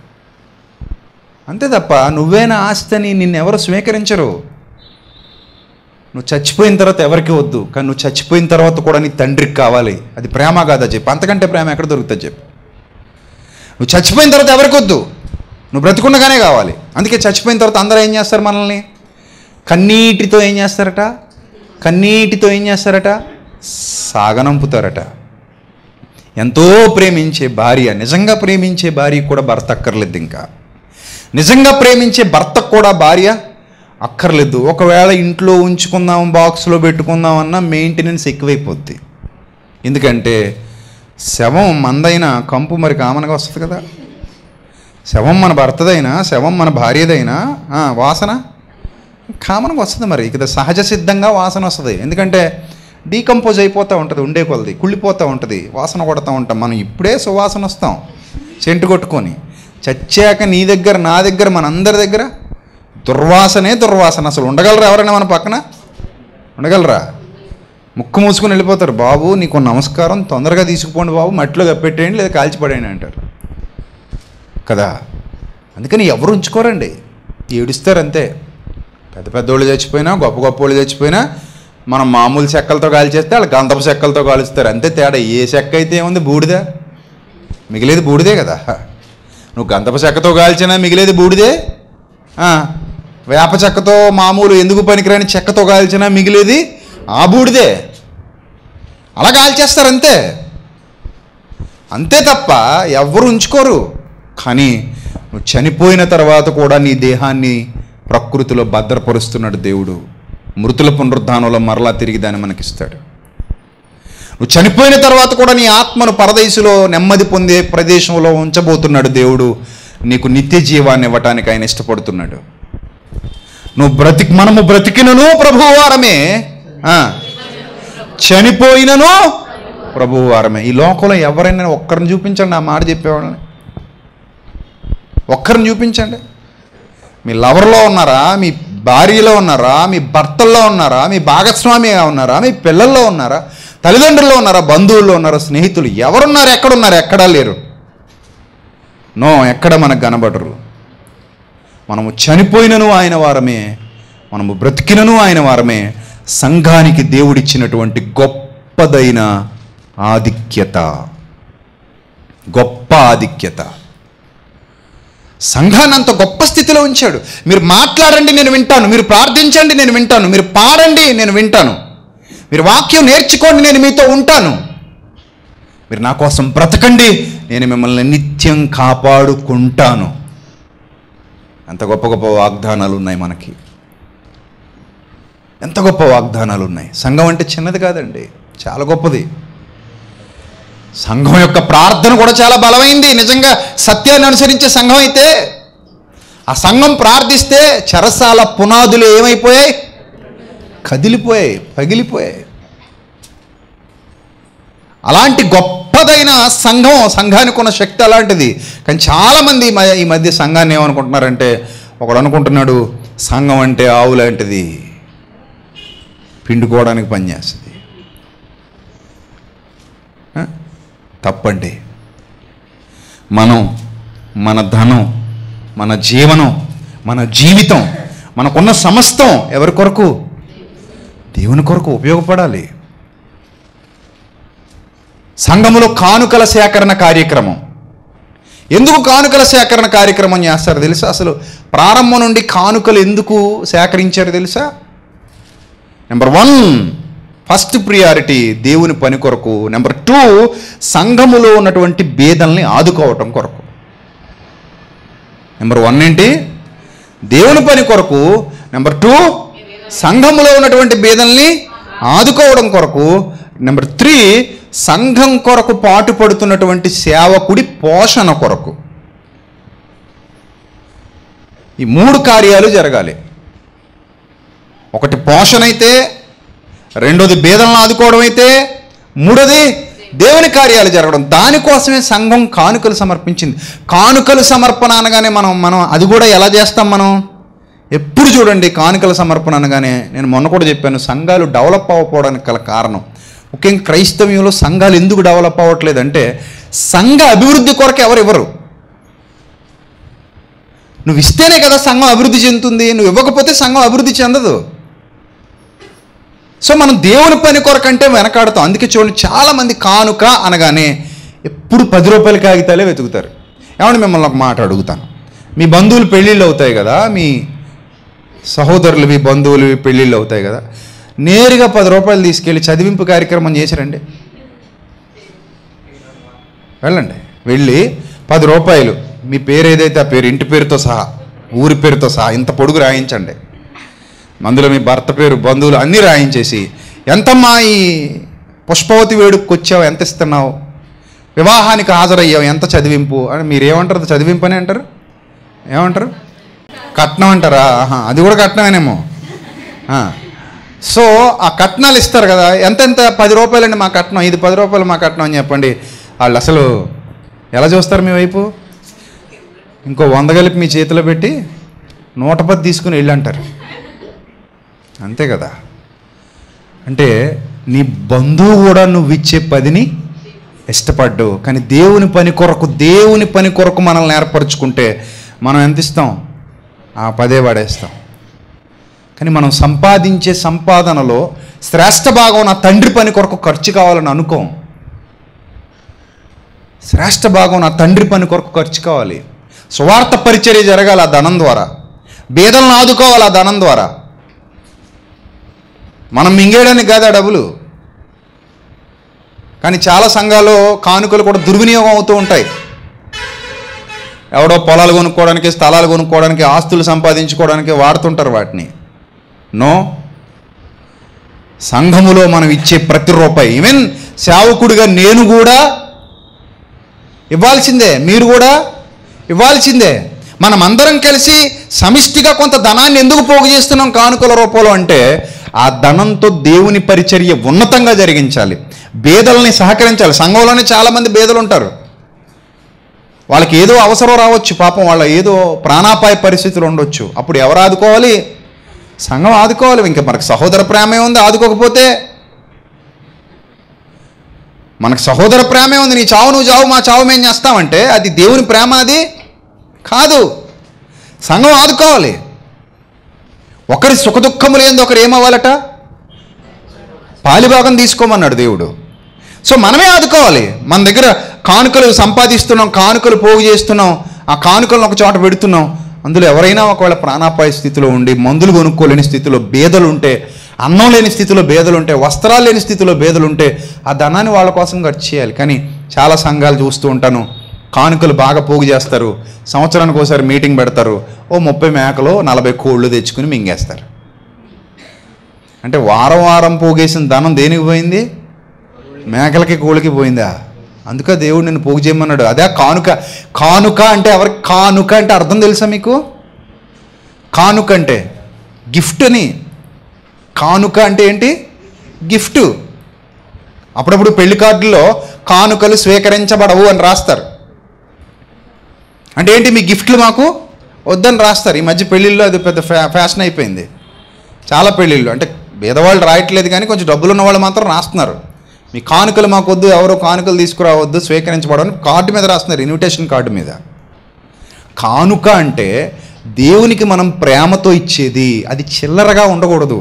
అంతే తప్ప నువ్వే నా ఆస్తిని నిన్నెవరు స్వీకరించరు నువ్వు చచ్చిపోయిన తర్వాత ఎవరికి వద్దు కానీ నువ్వు చచ్చిపోయిన తర్వాత కూడా నీ తండ్రికి కావాలి అది ప్రేమ కాదా చెప్పు అంతకంటే ప్రేమ ఎక్కడ దొరుకుతుంది చెప్పు నువ్వు చచ్చిపోయిన తర్వాత ఎవరికి వద్దు నువ్వు బ్రతికుండగానే కావాలి అందుకే చచ్చిపోయిన తర్వాత అందరూ ఏం చేస్తారు మనల్ని కన్నీటితో ఏం చేస్తారట కన్నీటితో ఏం చేస్తారట సాగనంపుతారట ఎంతో ప్రేమించే భార్య నిజంగా ప్రేమించే భార్య కూడా భర్త అక్కర్లేదు ఇంకా నిజంగా ప్రేమించే భర్తకు కూడా భార్య అక్కర్లేదు ఒకవేళ ఇంట్లో ఉంచుకుందాం బాక్స్లో పెట్టుకుందామన్నా మెయింటెనెన్స్ ఎక్కువైపోద్ది ఎందుకంటే శవం మందైన కంపు మరి కామన్గా వస్తుంది కదా శవం మన భర్తదైనా శవం మన భార్యదైనా ఆ, వాసన కామన్గా వస్తుంది మరి ఇక సహజ సిద్ధంగా వాసన వస్తుంది ఎందుకంటే డీకంపోజ్ అయిపోతూ ఉంటుంది ఉండే కొలది కుళ్ళిపోతూ ఉంటుంది వాసన కొడతా ఉంటాం మనం ఇప్పుడే సువాసన వస్తాం సెంటు కొట్టుకొని చచ్చాక నీ దగ్గర నా దగ్గర మనందరి దగ్గర దుర్వాసనే దుర్వాసన అసలు ఉండగలరా ఎవరైనా మన పక్కన ఉండగలరా ముక్కు మూసుకొని వెళ్ళిపోతారు బాబు నీకు నమస్కారం తొందరగా తీసుకుపోండి బాబు మట్టిలో కప్పెట్టేయండి లేదా కాల్చిపడేయండి అంటారు కదా అందుకని ఎవరు ఉంచుకోరండి ఏడుస్తారు అంతే పెద్ద పెద్దోళ్ళు చచ్చిపోయినా గొప్ప గొప్ప వాళ్ళు చచ్చిపోయినా మనం మామూలు చెక్కలతో కాల్చేస్తే వాళ్ళు గంధపు చెక్కలతో కాలుస్తారు అంతే తేడా ఏ చెక్క అయితే ఏముంది బూడిద మిగిలేది బూడిదే కదా నువ్వు గంధపు చెక్కతో కాల్చినా మిగిలేది బూడిదే ఆ, వేప చెక్కతో మామూలు ఎందుకు పనికిరాని చెక్కతో కాల్చినా మిగిలేది ఆ బూడిదే అలా కాల్చేస్తారు అంతే అంతే తప్ప ఎవ్వరు ఉంచుకోరు కానీ నువ్వు చనిపోయిన తర్వాత కూడా నీ దేహాన్ని ప్రకృతిలో భద్రపరుస్తున్నాడు దేవుడు మృతుల పునరుద్ధానంలో మరలా తిరిగి దాన్ని మనకిస్తాడు నువ్వు చనిపోయిన తర్వాత కూడా నీ ఆత్మను పరదేశులో నెమ్మది పొందే ప్రదేశంలో ఉంచబోతున్నాడు దేవుడు నీకు నిత్య జీవాన్ని ఇవ్వటానికి ఆయన ఇష్టపడుతున్నాడు నువ్వు బ్రతికి మనము బ్రతికినను ప్రభువారమే ఆ, చనిపోయినను ప్రభువారమే ఈ లోకంలో ఎవరైనా ఒక్కరిని చూపించండి ఆ మాట చెప్పేవాళ్ళని ఒక్కరిని చూపించండి మీ లవర్లో ఉన్నారా మీ భార్యలో ఉన్నారా మీ భర్తల్లో ఉన్నారా మీ భాగస్వామిగా ఉన్నారా మీ పిల్లల్లో ఉన్నారా తల్లిదండ్రుల్లో ఉన్నారా బంధువుల్లో ఉన్నారా స్నేహితులు ఎవరున్నారు ఎక్కడున్నారు ఎక్కడా లేరు నో ఎక్కడ మనకు కనబడరు మనము చనిపోయినను ఆయన వారమే మనము బ్రతికినను ఆయన వారమే సంఘానికి దేవుడిచ్చినటువంటి గొప్పదైన ఆధిక్యత గొప్ప ఆధిక్యత సంఘాన్ని అంత గొప్ప స్థితిలో ఉంచాడు మీరు మాట్లాడండి నేను వింటాను మీరు ప్రార్థించండి నేను వింటాను మీరు పాడండి నేను వింటాను మీరు వాక్యం నేర్చుకోండి నేను మీతో ఉంటాను మీరు నా కోసం బ్రతకండి నేను మిమ్మల్ని నిత్యం కాపాడుకుంటాను ఎంత గొప్ప గొప్ప వాగ్దానాలు ఉన్నాయి మనకి ఎంత గొప్ప వాగ్దానాలు ఉన్నాయి సంఘం అంటే చిన్నది కాదండి చాలా గొప్పది సంఘం యొక్క ప్రార్థన కూడా చాలా బలమైంది నిజంగా సత్యాన్ని అనుసరించే సంఘం అయితే ఆ సంఘం ప్రార్థిస్తే చెరసాల పునాదులు ఏమైపోయాయి కదిలిపోయాయి పగిలిపోయాయి అలాంటి గొప్పదైన సంఘం సంఘానికి ఉన్న శక్తి అలాంటిది కానీ చాలామంది ఈ మ- ఈ మధ్య సంఘాన్ని ఏమనుకుంటున్నారంటే ఒకడు అనుకుంటున్నాడు సంఘం అంటే ఆవు లాంటిది పిండుకోవడానికి పనిచేస్తుంది ఆ? తప్పండి మనం మన ధనం మన జీవనం మన జీవితం మనకున్న సమస్తం ఎవరి కొరకు దేవుని కొరకు ఉపయోగపడాలి సంఘములో కానుకల సేకరణ కార్యక్రమం ఎందుకు కానుకల సేకరణ కార్యక్రమం చేస్తారు తెలుసా అసలు ప్రారంభం నుండి కానుకలు ఎందుకు సేకరించారు తెలుసా నెంబర్ వన్ ఫస్ట్ ప్రియారిటీ దేవుని పని కొరకు నెంబర్ టూ సంఘములో ఉన్నటువంటి భేదల్ని ఆదుకోవటం కొరకు నెంబర్ వన్ ఏంటి దేవుని పని కొరకు నెంబర్ టూ సంఘములో ఉన్నటువంటి భేదల్ని ఆదుకోవడం కొరకు నెంబర్ త్రీ సంఘం కొరకు పాటుపడుతున్నటువంటి సేవకుడి పోషణ కొరకు ఈ మూడు కార్యాలు జరగాలి ఒకటి పోషణ అయితే రెండోది భేదలను ఆదుకోవడం అయితే మూడోది దేవుని కార్యాలు జరగడం దానికోసమే సంఘం కానుకలు సమర్పించింది కానుకలు సమర్పణ అనగానే మనం మనం అది కూడా ఎలా చేస్తాం మనం ఎప్పుడు చూడండి కానుకల సమర్పణ అనగానే నేను మొన్న కూడా చెప్పాను సంఘాలు డెవలప్ అవ్వకపోవడానికి గల కారణం ముఖ్యంగా క్రైస్తవ్యంలో సంఘాలు ఎందుకు డెవలప్ అవ్వట్లేదంటే సంఘ అభివృద్ధి కొరకు ఎవరు ఇవ్వరు నువ్వు ఇస్తేనే కదా సంఘం అభివృద్ధి చెందుతుంది నువ్వు ఇవ్వకపోతే సంఘం అభివృద్ధి చెందదు సో మనం దేవుని పని కొరకంటే వెనకాడుతాం అందుకే చూడండి చాలామంది కానుక అనగానే ఎప్పుడు పది రూపాయల కాగితాలే వెతుకుతారు ఏమంటే మిమ్మల్ని ఒక మాట అడుగుతాను మీ బంధువులు పెళ్ళిళ్ళు అవుతాయి కదా మీ సహోదరులవి బంధువులవి పెళ్ళిళ్ళు అవుతాయి కదా నేరుగా పది రూపాయలు తీసుకెళ్ళి చదివింపు కార్యక్రమం చేశారండి వెళ్ళండి వెళ్ళి పది రూపాయలు మీ పేరు ఏదైతే ఆ పేరు ఇంటి పేరుతో సహా ఊరి పేరుతో సహా ఇంత పొడుగు రాయించండి అందులో మీ భర్త పేరు బంధువులు అన్నీ రాయించేసి ఎంతమ్మా ఈ పుష్పవతి వేడుకకి వచ్చావు ఎంత ఇస్తున్నావు వివాహానికి హాజరయ్యావు ఎంత చదివింపు అని మీరు ఏమంటారు చదివింపు అని అంటారు ఏమంటారు కట్నం అంటారా ఆహా, అది కూడా కట్నమేనేమో ఆ. సో ఆ కట్నాలు ఇస్తారు కదా ఎంత ఎంత పది రూపాయలండి మా కట్నం ఇది పది రూపాయలు మా కట్నం అని చెప్పండి వాళ్ళు అసలు ఎలా చూస్తారు మీ వైపు ఇంకో వంద కలిపి మీ చేతిలో పెట్టి నూట పది తీసుకుని వెళ్ళి అంటారు అంతే కదా అంటే నీ బంధువు కూడా నువ్వు ఇచ్చే పదిని ఇష్టపడ్డు కానీ దేవుని పని కొరకు దేవుని పని కొరకు మనల్ని ఏర్పరచుకుంటే మనం ఎంత ఇస్తాం ఆ పదే వాడేస్తాం కానీ మనం సంపాదించే సంపాదనలో శ్రేష్ఠ భాగం నా తండ్రి పని కొరకు ఖర్చు కావాలని అనుకోం శ్రేష్ఠ భాగం నా తండ్రి పని కొరకు ఖర్చు కావాలి స్వార్థ పరిచర్య జరగాలి ఆ ధనం ద్వారా బీదలను ఆదుకోవాలి ఆ ధనం ద్వారా మనం మింగేయడానికి కాదు ఆ డబ్బులు కానీ చాలా సంఘాల్లో కానుకలు కూడా దుర్వినియోగం అవుతూ ఉంటాయి ఎవడో పొలాలు కొనుక్కోవడానికి స్థలాలు కొనుక్కోవడానికి ఆస్తులు సంపాదించుకోవడానికి వాడుతుంటారు వాటిని నో సంఘములో మనం ఇచ్చే ప్రతి రూపాయి ఈవెన్ సేవకుడిగా నేను కూడా ఇవ్వాల్సిందే మీరు కూడా ఇవ్వాల్సిందే మనం అందరం కలిసి సమిష్టిగా కొంత ధనాన్ని ఎందుకు పోగు చేస్తున్నాం కానుకల రూపంలో అంటే ఆ ధనంతో దేవుని పరిచర్య ఉన్నతంగా జరిగించాలి బేదల్ని సహకరించాలి సంఘంలోనే చాలామంది బేదలు ఉంటారు వాళ్ళకి ఏదో అవసరం రావచ్చు పాపం వాళ్ళ ఏదో ప్రాణాపాయ పరిస్థితులు ఉండొచ్చు అప్పుడు ఎవరు ఆదుకోవాలి సంఘం ఆదుకోవాలి ఇంకా మనకు సహోదర ప్రేమే ఉంది ఆదుకోకపోతే మనకు సహోదర ప్రేమే ఉంది నీ చావు నువ్వు చావు మా చావు మేము చేస్తామంటే అది దేవుని ప్రేమ అది కాదు సంఘం ఆదుకోవాలి ఒకరి సుఖదుఖములు ఏంది ఒకరు ఏమవ్వాలట పాలిభాగం తీసుకోమన్నాడు దేవుడు సో మనమే ఆదుకోవాలి మన దగ్గర కానుకలు సంపాదిస్తున్నాం కానుకలు పోగు చేస్తున్నాం ఆ కానుకలను ఒక చోట పెడుతున్నాం అందులో ఎవరైనా ఒకవేళ ప్రాణాపాయ స్థితిలో ఉండి మందులు కొనుక్కోలేని స్థితిలో బేదలు ఉంటే అన్నం లేని స్థితిలో బేదలు ఉంటే వస్త్రాలు లేని స్థితిలో బేదలు ఉంటే ఆ ధనాన్ని వాళ్ళ కోసం ఖర్చు చేయాలి కానీ చాలా సంఘాలు చూస్తూ ఉంటాను కానుకలు బాగా పోగు చేస్తారు సంవత్సరానికి ఒకసారి మీటింగ్ పెడతారు ఓ ముప్పై మేకలు నలభై కోళ్ళు తెచ్చుకుని మింగేస్తారు అంటే వారం వారం పోగేసిన ధనం దేనికి పోయింది మేకలకి కోళ్ళకి పోయిందా అందుకే దేవుడు నిన్ను పోగు చేయమన్నాడు అదే కానుక కానుక అంటే ఎవరికి కానుక అంటే అర్థం తెలుసా మీకు కానుక అంటే గిఫ్ట్ అని కానుక అంటే ఏంటి గిఫ్ట్ అప్పుడప్పుడు పెళ్లి కార్డుల్లో కానుకలు స్వీకరించబడవు అని రాస్తారు అంటే ఏంటి మీ గిఫ్ట్లు మాకు వద్దని రాస్తారు ఈ మధ్య పెళ్ళిళ్ళు అది పెద్ద ఫ్యా ఫ్యాషన్ అయిపోయింది చాలా పెళ్ళిళ్ళు అంటే పేదవాళ్ళు రాయట్లేదు కానీ కొంచెం డబ్బులు ఉన్న వాళ్ళు మాత్రం రాస్తున్నారు మీ కానుకలు మాకు వద్దు ఎవరో కానుకలు తీసుకురావద్దు స్వీకరించబడని కార్డు మీద రాస్తున్నారు ఇన్విటేషన్ కార్డు మీద కానుక అంటే దేవునికి మనం ప్రేమతో ఇచ్చేది అది చిల్లరగా ఉండకూడదు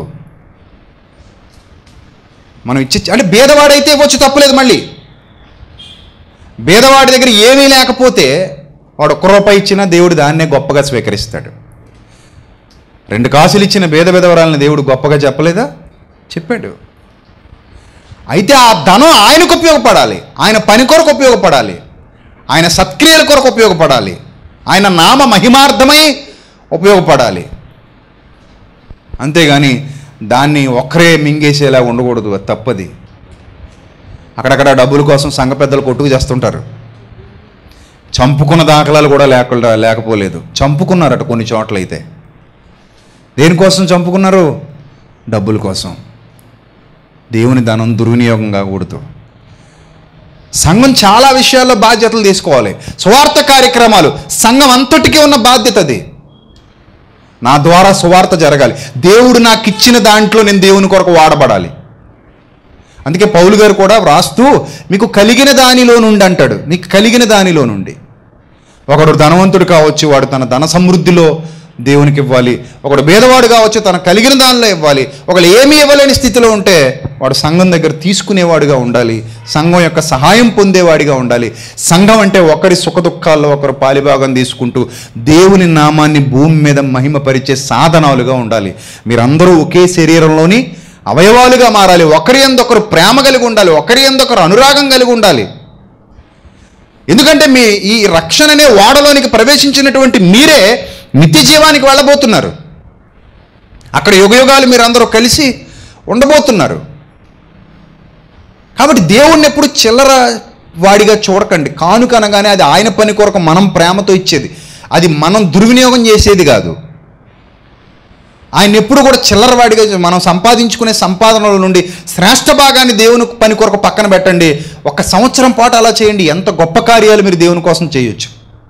మనం ఇచ్చే అంటే భేదవాడైతే ఇవ్వచ్చు తప్పులేదు మళ్ళీ భేదవాడి దగ్గర ఏమీ లేకపోతే వాడు ఒక్క రూపాయి ఇచ్చినా దేవుడు దాన్నే గొప్పగా స్వీకరిస్తాడు రెండు కాసులు ఇచ్చిన భేద భేదవరాలని దేవుడు గొప్పగా చెప్పలేదా చెప్పాడు అయితే ఆ ధనం ఆయనకు ఉపయోగపడాలి ఆయన పని కొరకు ఉపయోగపడాలి ఆయన సత్క్రియల కొరకు ఉపయోగపడాలి ఆయన నామ మహిమార్థమై ఉపయోగపడాలి అంతేగాని దాన్ని ఒక్కరే మింగేసేలా ఉండకూడదు అది తప్పది అక్కడక్కడ డబ్బుల కోసం సంఘ పెద్దలు కొట్టుకు చేస్తుంటారు చంపుకున్న దాఖలాలు కూడా లేకుండా లేకపోలేదు చంపుకున్నారట కొన్ని చోట్ల అయితే దేనికోసం చంపుకున్నారు డబ్బుల కోసం దేవుని ధనం దుర్వినియోగం కాకూడదు సంఘం చాలా విషయాల్లో బాధ్యతలు తీసుకోవాలి సువార్త కార్యక్రమాలు సంఘం అంతటికీ ఉన్న బాధ్యత అది నా ద్వారా సువార్త జరగాలి దేవుడు నాకు ఇచ్చిన దాంట్లో నేను దేవుని కొరకు వాడబడాలి అందుకే పౌలు గారు కూడా వ్రాస్తూ మీకు కలిగిన దానిలో నుండి అంటాడు నీకు కలిగిన దానిలో నుండి ఒకడు ధనవంతుడు కావచ్చు వాడు తన ధన సమృద్ధిలో దేవునికి ఇవ్వాలి ఒకడు భేదవాడు కావచ్చు తనకు కలిగిన దానిలో ఇవ్వాలి ఒకడు ఏమీ ఇవ్వలేని స్థితిలో ఉంటే వాడు సంఘం దగ్గర తీసుకునేవాడుగా ఉండాలి సంఘం యొక్క సహాయం పొందేవాడిగా ఉండాలి సంఘం అంటే ఒకరి సుఖ దుఃఖాల్లో ఒకరు పాలిభాగం తీసుకుంటూ దేవుని నామాన్ని భూమి మీద మహిమపరిచే సాధనాలుగా ఉండాలి మీరందరూ ఒకే శరీరంలోని అవయవాలుగా మారాలి ఒకరి ఎందొకరు ప్రేమ కలిగి ఉండాలి ఒకరి ఎందొకరు అనురాగం కలిగి ఉండాలి ఎందుకంటే మీ ఈ రక్షణ అనే ఓడలోనికి ప్రవేశించినటువంటి మీరే నిత్య జీవానికి వెళ్ళబోతున్నారు అక్కడ యుగయుగాలు మీరు అందరూ కలిసి ఉండబోతున్నారు కాబట్టి దేవుణ్ణి ఎప్పుడు చిల్లర వాడిగా చూడకండి కానుక అనగానే అది ఆయన పని కొరకు మనం ప్రేమతో ఇచ్చేది అది మనం దుర్వినియోగం చేసేది కాదు ఆయన ఎప్పుడు కూడా చిల్లరవాడిగా మనం సంపాదించుకునే సంపాదనల నుండి శ్రేష్ఠ భాగాన్ని దేవుని పని కొరకు పక్కన పెట్టండి ఒక సంవత్సరం పాటు అలా చేయండి ఎంత గొప్ప కార్యాలు మీరు దేవుని కోసం చేయొచ్చు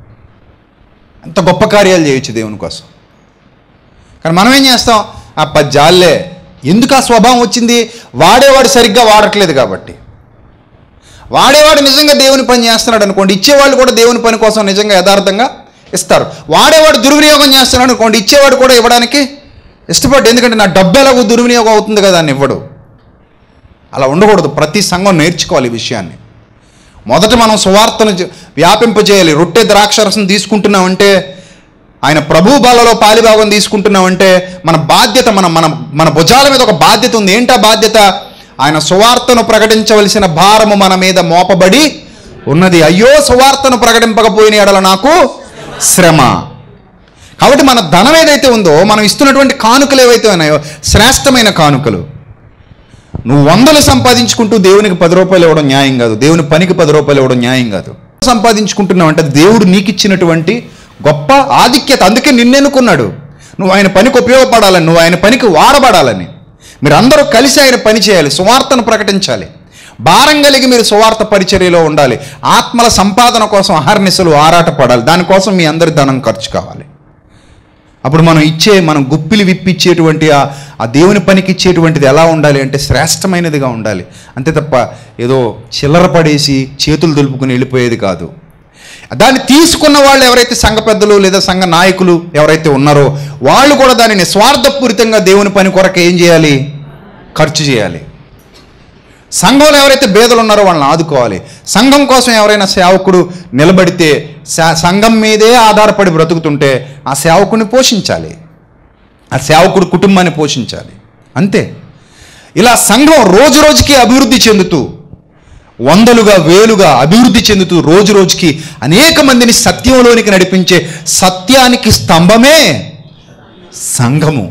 ఎంత గొప్ప కార్యాలు చేయొచ్చు దేవుని కోసం కానీ మనం ఏం చేస్తాం ఆ జాలే ఎందుకు ఆ స్వభావం వచ్చింది వాడేవాడు సరిగ్గా వాడట్లేదు కాబట్టి వాడేవాడు నిజంగా దేవుని పని చేస్తున్నాడు అనుకోండి ఇచ్చేవాళ్ళు కూడా దేవుని పని కోసం నిజంగా యథార్థంగా ఇస్తారు వాడేవాడు దుర్వినియోగం చేస్తున్నాడు అనుకోండి ఇచ్చేవాడు కూడా ఇవ్వడానికి ఇష్టపడ్డు ఎందుకంటే నా డబ్బు ఎలాగో దుర్వినియోగం అవుతుంది కదా అని ఇవ్వడు అలా ఉండకూడదు ప్రతి సంఘం నేర్చుకోవాలి ఈ విషయాన్ని మొదట మనం సువార్తను జ- వ్యాపింపజేయాలి రొట్టె ద్రాక్షరసం తీసుకుంటున్నామంటే ఆయన ప్రభు బాలలో పాలిభాగం తీసుకుంటున్నామంటే మన బాధ్యత మన మన మన భుజాల మీద ఒక బాధ్యత ఉంది ఏంటా బాధ్యత ఆయన సువార్తను ప్రకటించవలసిన భారము మన మీద మోపబడి ఉన్నది అయ్యో సువార్తను ప్రకటింపకపోయిన ఎడల నాకు శ్రమ కాబట్టి మన ధనం ఏదైతే ఉందో మనం ఇస్తున్నటువంటి కానుకలు ఏవైతే ఉన్నాయో శ్రేష్టమైన కానుకలు నువ్వు వందలు సంపాదించుకుంటూ దేవునికి పది రూపాయలు ఇవ్వడం న్యాయం కాదు దేవుని పనికి పది రూపాయలు ఇవ్వడం న్యాయం కాదు సంపాదించుకుంటున్నావు అంటే దేవుడు నీకు ఇచ్చినటువంటి గొప్ప ఆధిక్యత అందుకే నిన్నెన్నుకున్నాడు నువ్వు ఆయన పనికి ఉపయోగపడాలని నువ్వు ఆయన పనికి వాడబడాలని మీరందరూ కలిసి ఆయన పని చేయాలి సువార్తను ప్రకటించాలి భారం కలిగి మీరు సువార్త పరిచర్యలో ఉండాలి ఆత్మల సంపాదన కోసం అహర్నిశలు ఆరాటపడాలి దానికోసం మీ అందరి ధనం ఖర్చు కావాలి అప్పుడు మనం ఇచ్చే మనం గుప్పిలి విప్పిచ్చేటువంటి ఆ ఆ దేవుని పనికి ఇచ్చేటువంటిది ఎలా ఉండాలి అంటే శ్రేష్టమైనదిగా ఉండాలి అంతే తప్ప ఏదో చిల్లర పడేసి చేతులు దులుపుకుని వెళ్ళిపోయేది కాదు దాన్ని తీసుకున్న వాళ్ళు ఎవరైతే సంఘ పెద్దలు లేదా సంఘ నాయకులు ఎవరైతే ఉన్నారో వాళ్ళు కూడా దానిని స్వార్థపూరితంగా దేవుని పని కొరకు ఏం చేయాలి ఖర్చు చేయాలి సంఘంలో ఎవరైతే బేదలు ఉన్నారో వాళ్ళని ఆదుకోవాలి సంఘం కోసం ఎవరైనా సేవకుడు నిలబడితే సా- సంఘం మీదే ఆధారపడి బ్రతుకుతుంటే ఆ సేవకుడిని పోషించాలి ఆ సేవకుడు కుటుంబాన్ని పోషించాలి అంతే ఇలా సంఘం రోజు రోజుకి అభివృద్ధి చెందుతూ వందలుగా వేలుగా అభివృద్ధి చెందుతూ రోజు రోజుకి అనేక మందిని సత్యంలోనికి నడిపించే సత్యానికి స్తంభమే సంఘము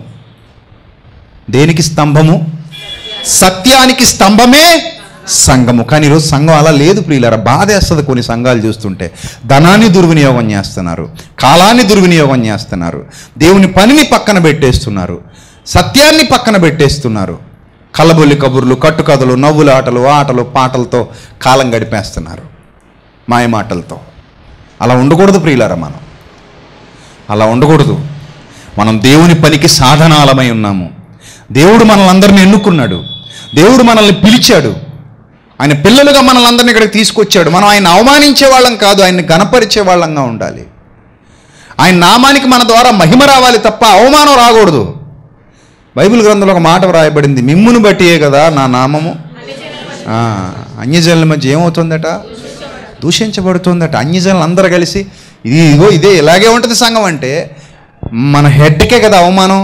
దేనికి స్తంభము సత్యానికి స్తంభమే సంఘము కానీ ఈరోజు సంఘం అలా లేదు ప్రియులారా బాధేస్తుంది కొన్ని సంఘాలు చూస్తుంటే ధనాన్ని దుర్వినియోగం చేస్తున్నారు కాలాన్ని దుర్వినియోగం చేస్తున్నారు దేవుని పనిని పక్కన పెట్టేస్తున్నారు సత్యాన్ని పక్కన పెట్టేస్తున్నారు కలబొల్లి కబుర్లు కట్టుకథలు నవ్వుల ఆటలు ఆటలు పాటలతో కాలం గడిపేస్తున్నారు మాయ మాటలతో అలా ఉండకూడదు ప్రియులారా మనం అలా ఉండకూడదు మనం దేవుని పనికి సాధనాలమై ఉన్నాము దేవుడు మనల్ని అందరిని ఎన్నుకున్నాడు దేవుడు మనల్ని పిలిచాడు ఆయన పిల్లలుగా మనల్ని అందరిని ఇక్కడికి తీసుకొచ్చాడు మనం ఆయన అవమానించే వాళ్ళం కాదు ఆయన్ని గణపరిచే వాళ్ళంగా ఉండాలి ఆయన నామానికి మన ద్వారా మహిమ రావాలి తప్ప అవమానం రాకూడదు బైబిల్ గ్రంథంలో ఒక మాట వ్రాయబడింది మిమ్మును బట్టియే కదా నా నామము ఆ, అన్యజనుల మధ్య ఏమవుతుందట దూషించబడుతుందట అన్యజనులు అందరూ కలిసి ఇది ఇదిగో ఇదే ఇలాగే ఉంటుంది సంఘం అంటే మన హెడ్కే కదా అవమానం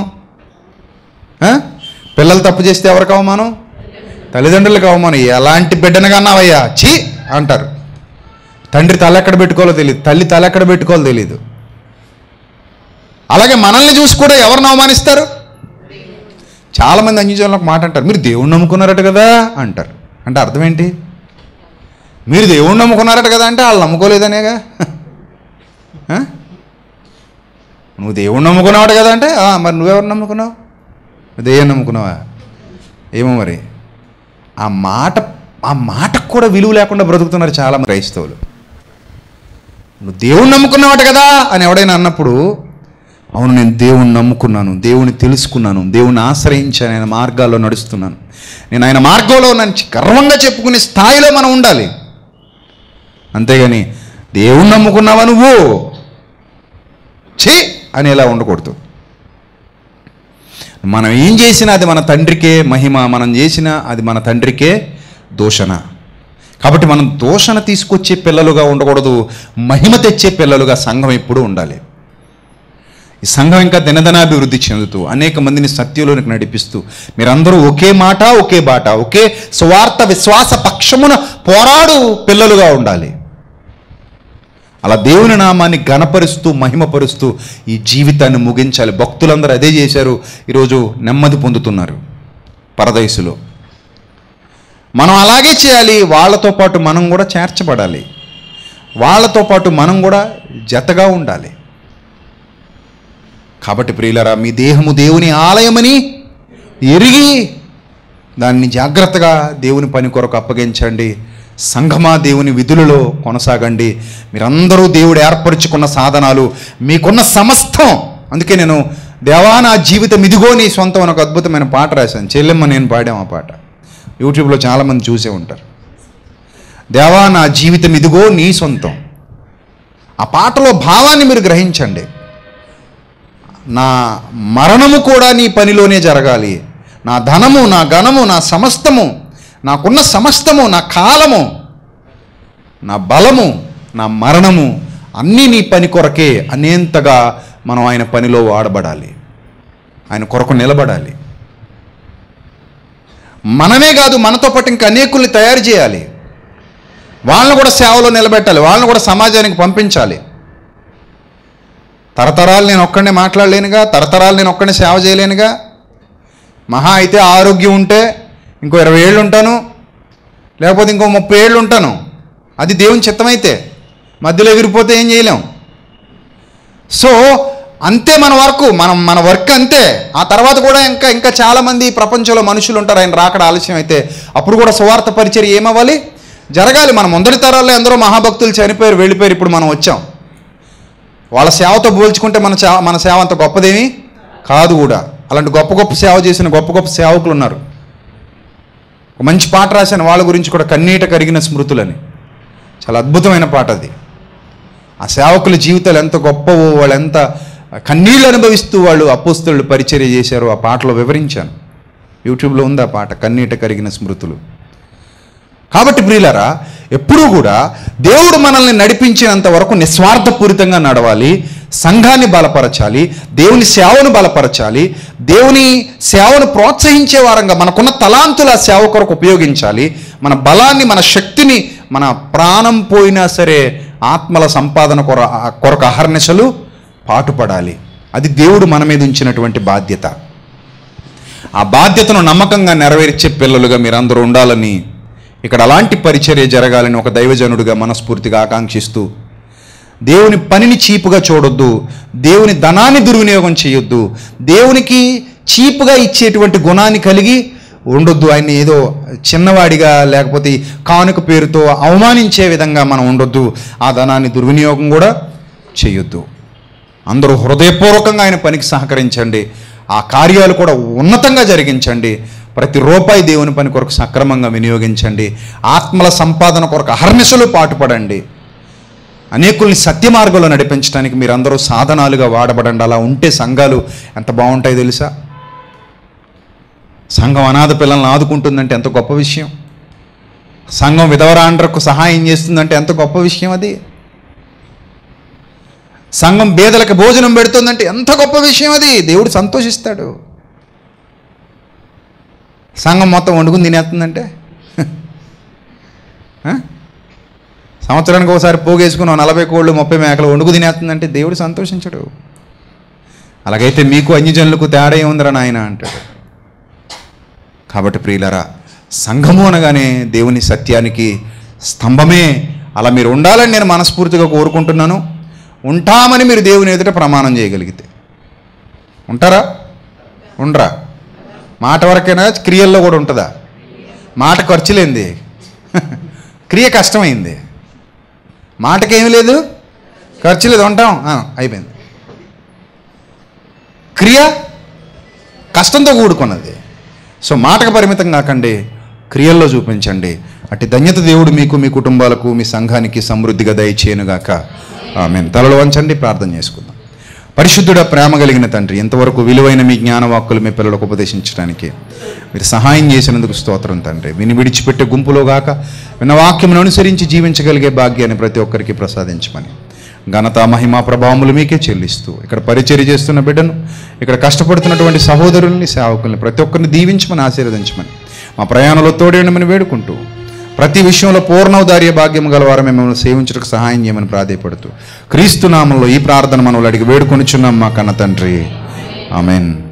ఆ? పిల్లలు తప్పు చేస్తే ఎవరికి అవమానం తల్లిదండ్రులకు అవమానం ఎలాంటి బిడ్డను కన్నావయ్యా చీ అంటారు తండ్రి తల ఎక్కడ పెట్టుకోవాలో తెలియదు తల్లి తల ఎక్కడ పెట్టుకోవాలో తెలియదు అలాగే మనల్ని చూసి కూడా ఎవరిని అవమానిస్తారు చాలామంది అంగీజనులు ఒక మాట అంటారు మీరు దేవుణ్ణి నమ్ముకున్నారట కదా అంటారు అంటే అర్థం ఏంటి మీరు దేవుణ్ణి నమ్ముకున్నారట కదా అంటే వాళ్ళు నమ్ముకోలేదనేగా ఆ? నువ్వు దేవుణ్ణి నమ్ముకున్నావాడు కదా అంటే "ఆ, మరి నువ్వెవరు నమ్ముకున్నావు దెయ్యం నమ్ముకున్నావా ఏమో మరి ఆ మాట ఆ మాటకు కూడా విలువ లేకుండా బ్రతుకుతున్నారు చాలా మంది క్రైస్తవులు నువ్వు దేవుణ్ణి నమ్ముకున్నావాట కదా అని ఎవడైనా అన్నప్పుడు అవును నేను దేవుణ్ణి నమ్ముకున్నాను దేవుని తెలుసుకున్నాను దేవుని ఆశ్రయించాను ఆయన మార్గాల్లో నడుస్తున్నాను నేను ఆయన మార్గంలో నన్ను గర్వంగా చెప్పుకునే స్థాయిలో మనం ఉండాలి అంతేగాని దేవుణ్ణి నమ్ముకున్నావా నువ్వు ఛీ అనేలా ఉండకూడదు మనం ఏం చేసినా అది మన తండ్రికే మహిమ మనం చేసినా అది మన తండ్రికే దూషణ కాబట్టి మనం దూషణ తీసుకొచ్చే పిల్లలుగా ఉండకూడదు మహిమ తెచ్చే పిల్లలుగా సంఘం ఎప్పుడూ ఉండాలి ఈ సంఘం ఇంకా దినదినాభివృద్ధి చెందుతూ అనేక మందిని సత్యంలోనికి నడిపిస్తూ మీరందరూ ఒకే మాట ఒకే బాట ఒకే స్వార్థ విశ్వాస పక్షమున పోరాడు పిల్లలుగా ఉండాలి అలా దేవుని నామాన్ని ఘనపరుస్తూ మహిమపరుస్తూ ఈ జీవితాన్ని ముగించాలి భక్తులందరూ అదే చేశారు ఈరోజు నెమ్మది పొందుతున్నారు పరదయసులో మనం అలాగే చేయాలి వాళ్ళతో పాటు మనం కూడా చేర్చబడాలి వాళ్ళతో పాటు మనం కూడా జతగా ఉండాలి కాబట్టి ప్రియులరా మీ దేహము దేవుని ఆలయమని ఎరిగి దాన్ని జాగ్రత్తగా దేవుని పని కొరకు అప్పగించండి సంఘమా దేవుని విధులలో కొనసాగండి మీరందరూ దేవుడు ఏర్పరచుకున్న సాధనాలు మీకున్న సమస్తం అందుకే నేను దేవా నా జీవితం ఇదిగో నీ సొంతం అని ఒక అద్భుతమైన పాట రాశాను చెల్లెమ్మ నేను పాడాం ఆ పాట యూట్యూబ్లో చాలామంది చూసే ఉంటారు దేవా నా జీవితం ఇదిగో నీ సొంతం ఆ పాటలో భావాన్ని మీరు గ్రహించండి నా మరణము కూడా నీ పనిలోనే జరగాలి నా ధనము నా ఘనము నా సమస్తము నాకున్న సమస్తము నా కాలము నా బలము నా మరణము అన్నీ నీ పని కొరకే అనేంతగా మనం ఆయన పనిలో వాడబడాలి ఆయన కొరకు నిలబడాలి మనమే కాదు మనతో పాటు ఇంకా అనేకుల్ని తయారు చేయాలి వాళ్ళని కూడా సేవలో నిలబెట్టాలి వాళ్ళని కూడా సమాజానికి పంపించాలి తరతరాలు నేను ఒక్కడనే మాట్లాడలేనుగా తరతరాలు నేను ఒక్కడనే సేవ చేయలేనుగా మహా అయితే ఆరోగ్యం ఉంటే ఇంకో ఇరవై ఏళ్ళు ఉంటాను లేకపోతే ఇంకో ముప్పై ఏళ్ళు ఉంటాను అది దేవుని చిత్తమైతే మధ్యలో ఎగిరిపోతే ఏం చేయలేం సో అంతే మన వర్క్ మనం మన వర్క్ అంతే ఆ తర్వాత కూడా ఇంకా ఇంకా చాలామంది ఈ ప్రపంచంలో మనుషులు ఉంటారు ఆయన రాకడ ఆలస్యం అయితే అప్పుడు కూడా సువార్త పరిచయం ఏమవ్వాలి జరగాలి మన ముందరి తరాల్లో ఎందరో మహాభక్తులు చనిపోయారు వెళ్ళిపోయారు ఇప్పుడు మనం వచ్చాం వాళ్ళ సేవతో పోల్చుకుంటే మన సేవ మన సేవ అంత గొప్పదేమి కాదు కూడా అలాంటి గొప్ప గొప్ప సేవ చేసిన గొప్ప గొప్ప సేవకులు ఉన్నారు ఒక మంచి పాట రాశాను వాళ్ళ గురించి కూడా కన్నీట కరిగిన స్మృతులని చాలా అద్భుతమైన పాట అది ఆ సేవకుల జీవితాలు ఎంత గొప్పవో వాళ్ళు ఎంత కన్నీళ్ళు అనుభవిస్తూ వాళ్ళు అపోస్తులు పరిచర్య చేశారో ఆ పాటలో వివరించాను యూట్యూబ్లో ఉంది ఆ పాట కన్నీట కరిగిన స్మృతులు కాబట్టి ప్రియులరా ఎప్పుడూ కూడా దేవుడు మనల్ని నడిపించినంత వరకు నిస్వార్థపూరితంగా నడవాలి సంఘాన్ని బలపరచాలి దేవుని సేవను బలపరచాలి దేవుని సేవను ప్రోత్సహించే వారంగా మనకున్న తలాంతుల సేవ కొరకు ఉపయోగించాలి మన బలాన్ని మన శక్తిని మన ప్రాణం పోయినా సరే ఆత్మల సంపాదన కొర కొరకు అహర్నిశలు పాటుపడాలి అది దేవుడు మన మీద ఉంచినటువంటి బాధ్యత ఆ బాధ్యతను నమ్మకంగా నెరవేర్చే పిల్లలుగా మీరందరూ ఉండాలని ఇక్కడ అలాంటి పరిచర్య జరగాలని ఒక దైవజనుడిగా మనస్ఫూర్తిగా ఆకాంక్షిస్తూ దేవుని పనిని చీపుగా చూడొద్దు దేవుని ధనాన్ని దుర్వినియోగం చేయొద్దు దేవునికి చీపుగా ఇచ్చేటువంటి గుణాన్ని కలిగి ఉండొద్దు ఆయన్ని ఏదో చిన్నవాడిగా లేకపోతే కానుక పేరుతో అవమానించే విధంగా మనం ఉండొద్దు ఆ ధనాన్ని దుర్వినియోగం కూడా చేయొద్దు అందరూ హృదయపూర్వకంగా ఆయన పనికి సహకరించండి ఆ కార్యాలు కూడా ఉన్నతంగా జరిగించండి ప్రతి రూపాయి దేవుని పని కొరకు సక్రమంగా వినియోగించండి ఆత్మల సంపాదన కొరకు అహర్నిశలు పాటుపడండి అనేకుల్ని సత్య మార్గంలో నడిపించడానికి మీరందరూ సాధనాలుగా వాడబడండి అలా ఉంటే సంఘాలు ఎంత బాగుంటాయి తెలుసా సంఘం అనాథ పిల్లల్ని ఆదుకుంటుందంటే ఎంత గొప్ప విషయం సంఘం విధవరాండ్రకు సహాయం చేస్తుందంటే ఎంత గొప్ప విషయం అది సంఘం బేదలకు భోజనం పెడుతుందంటే ఎంత గొప్ప విషయం అది దేవుడు సంతోషిస్తాడు సంఘం మొత్తం వండుకుని తినేస్తుందంటే ఆ? సంవత్సరానికి ఒకసారి పోగేసుకుని ఓ నలభై కోళ్ళు ముప్పై మేకలు వండుకు తినేస్తుందంటే దేవుడు సంతోషించడు అలాగైతే మీకు అన్యజనులకు తేడా ఏముందిరా నాయన అంటాడు కాబట్టి ప్రియులరా సంఘము అనగానే దేవుని సత్యానికి స్తంభమే అలా మీరు ఉండాలని నేను మనస్ఫూర్తిగా కోరుకుంటున్నాను ఉంటామని మీరు దేవుని ఎదుట ప్రమాణం చేయగలిగితే ఉంటారా ఉండరా మాట వరకైనా క్రియల్లో కూడా ఉంటుందా మాట ఖర్చులేంది క్రియ కష్టమైంది మాటకేమీ లేదు ఖర్చు లేదు ఉంటాం ఆ, అయిపోయింది క్రియ కష్టంతో కూడుకున్నది సో మాటకు పరిమితం కాకండి క్రియల్లో చూపించండి అట్టి ధన్యత దేవుడు మీకు మీ కుటుంబాలకు మీ సంఘానికి సమృద్ధిగా దయచేయనుగాక ఆమె తలలో వంచండి ప్రార్థన చేసుకుందాం పరిశుద్ధుడ ప్రేమ కలిగిన తండ్రి ఎంతవరకు విలువైన మీ జ్ఞానవాక్కులు మీ పిల్లలకు ఉపదేశించడానికి మీరు సహాయం చేసినందుకు స్తోత్రం తండ్రి విని విడిచిపెట్టే గుంపులో గాక విన్న వాక్యమును అనుసరించి జీవించగలిగే భాగ్యాన్ని ప్రతి ఒక్కరికి ప్రసాదించమని ఘనత మహిమ ప్రభావములు మీకే చెల్లిస్తూ ఇక్కడ పరిచర్య చేస్తున్న బిడ్డను ఇక్కడ కష్టపడుతున్నటువంటి సహోదరుల్ని సేవకుల్ని ప్రతి ఒక్కరిని దీవించమని ఆశీర్వదించమని మా ప్రయాణంలో తోడేయమని వేడుకుంటూ ప్రతి విషయంలో పూర్ణోదార్య భాగ్యం గలవారు మిమ్మల్ని సేవించడానికి సహాయం చేయమని ప్రాధేయపడుతూ క్రీస్తు నామంలో ఈ ప్రార్థన మనవులు అడిగి వేడుకొనిచున్నాం మా కన్న తండ్రి ఆమెన్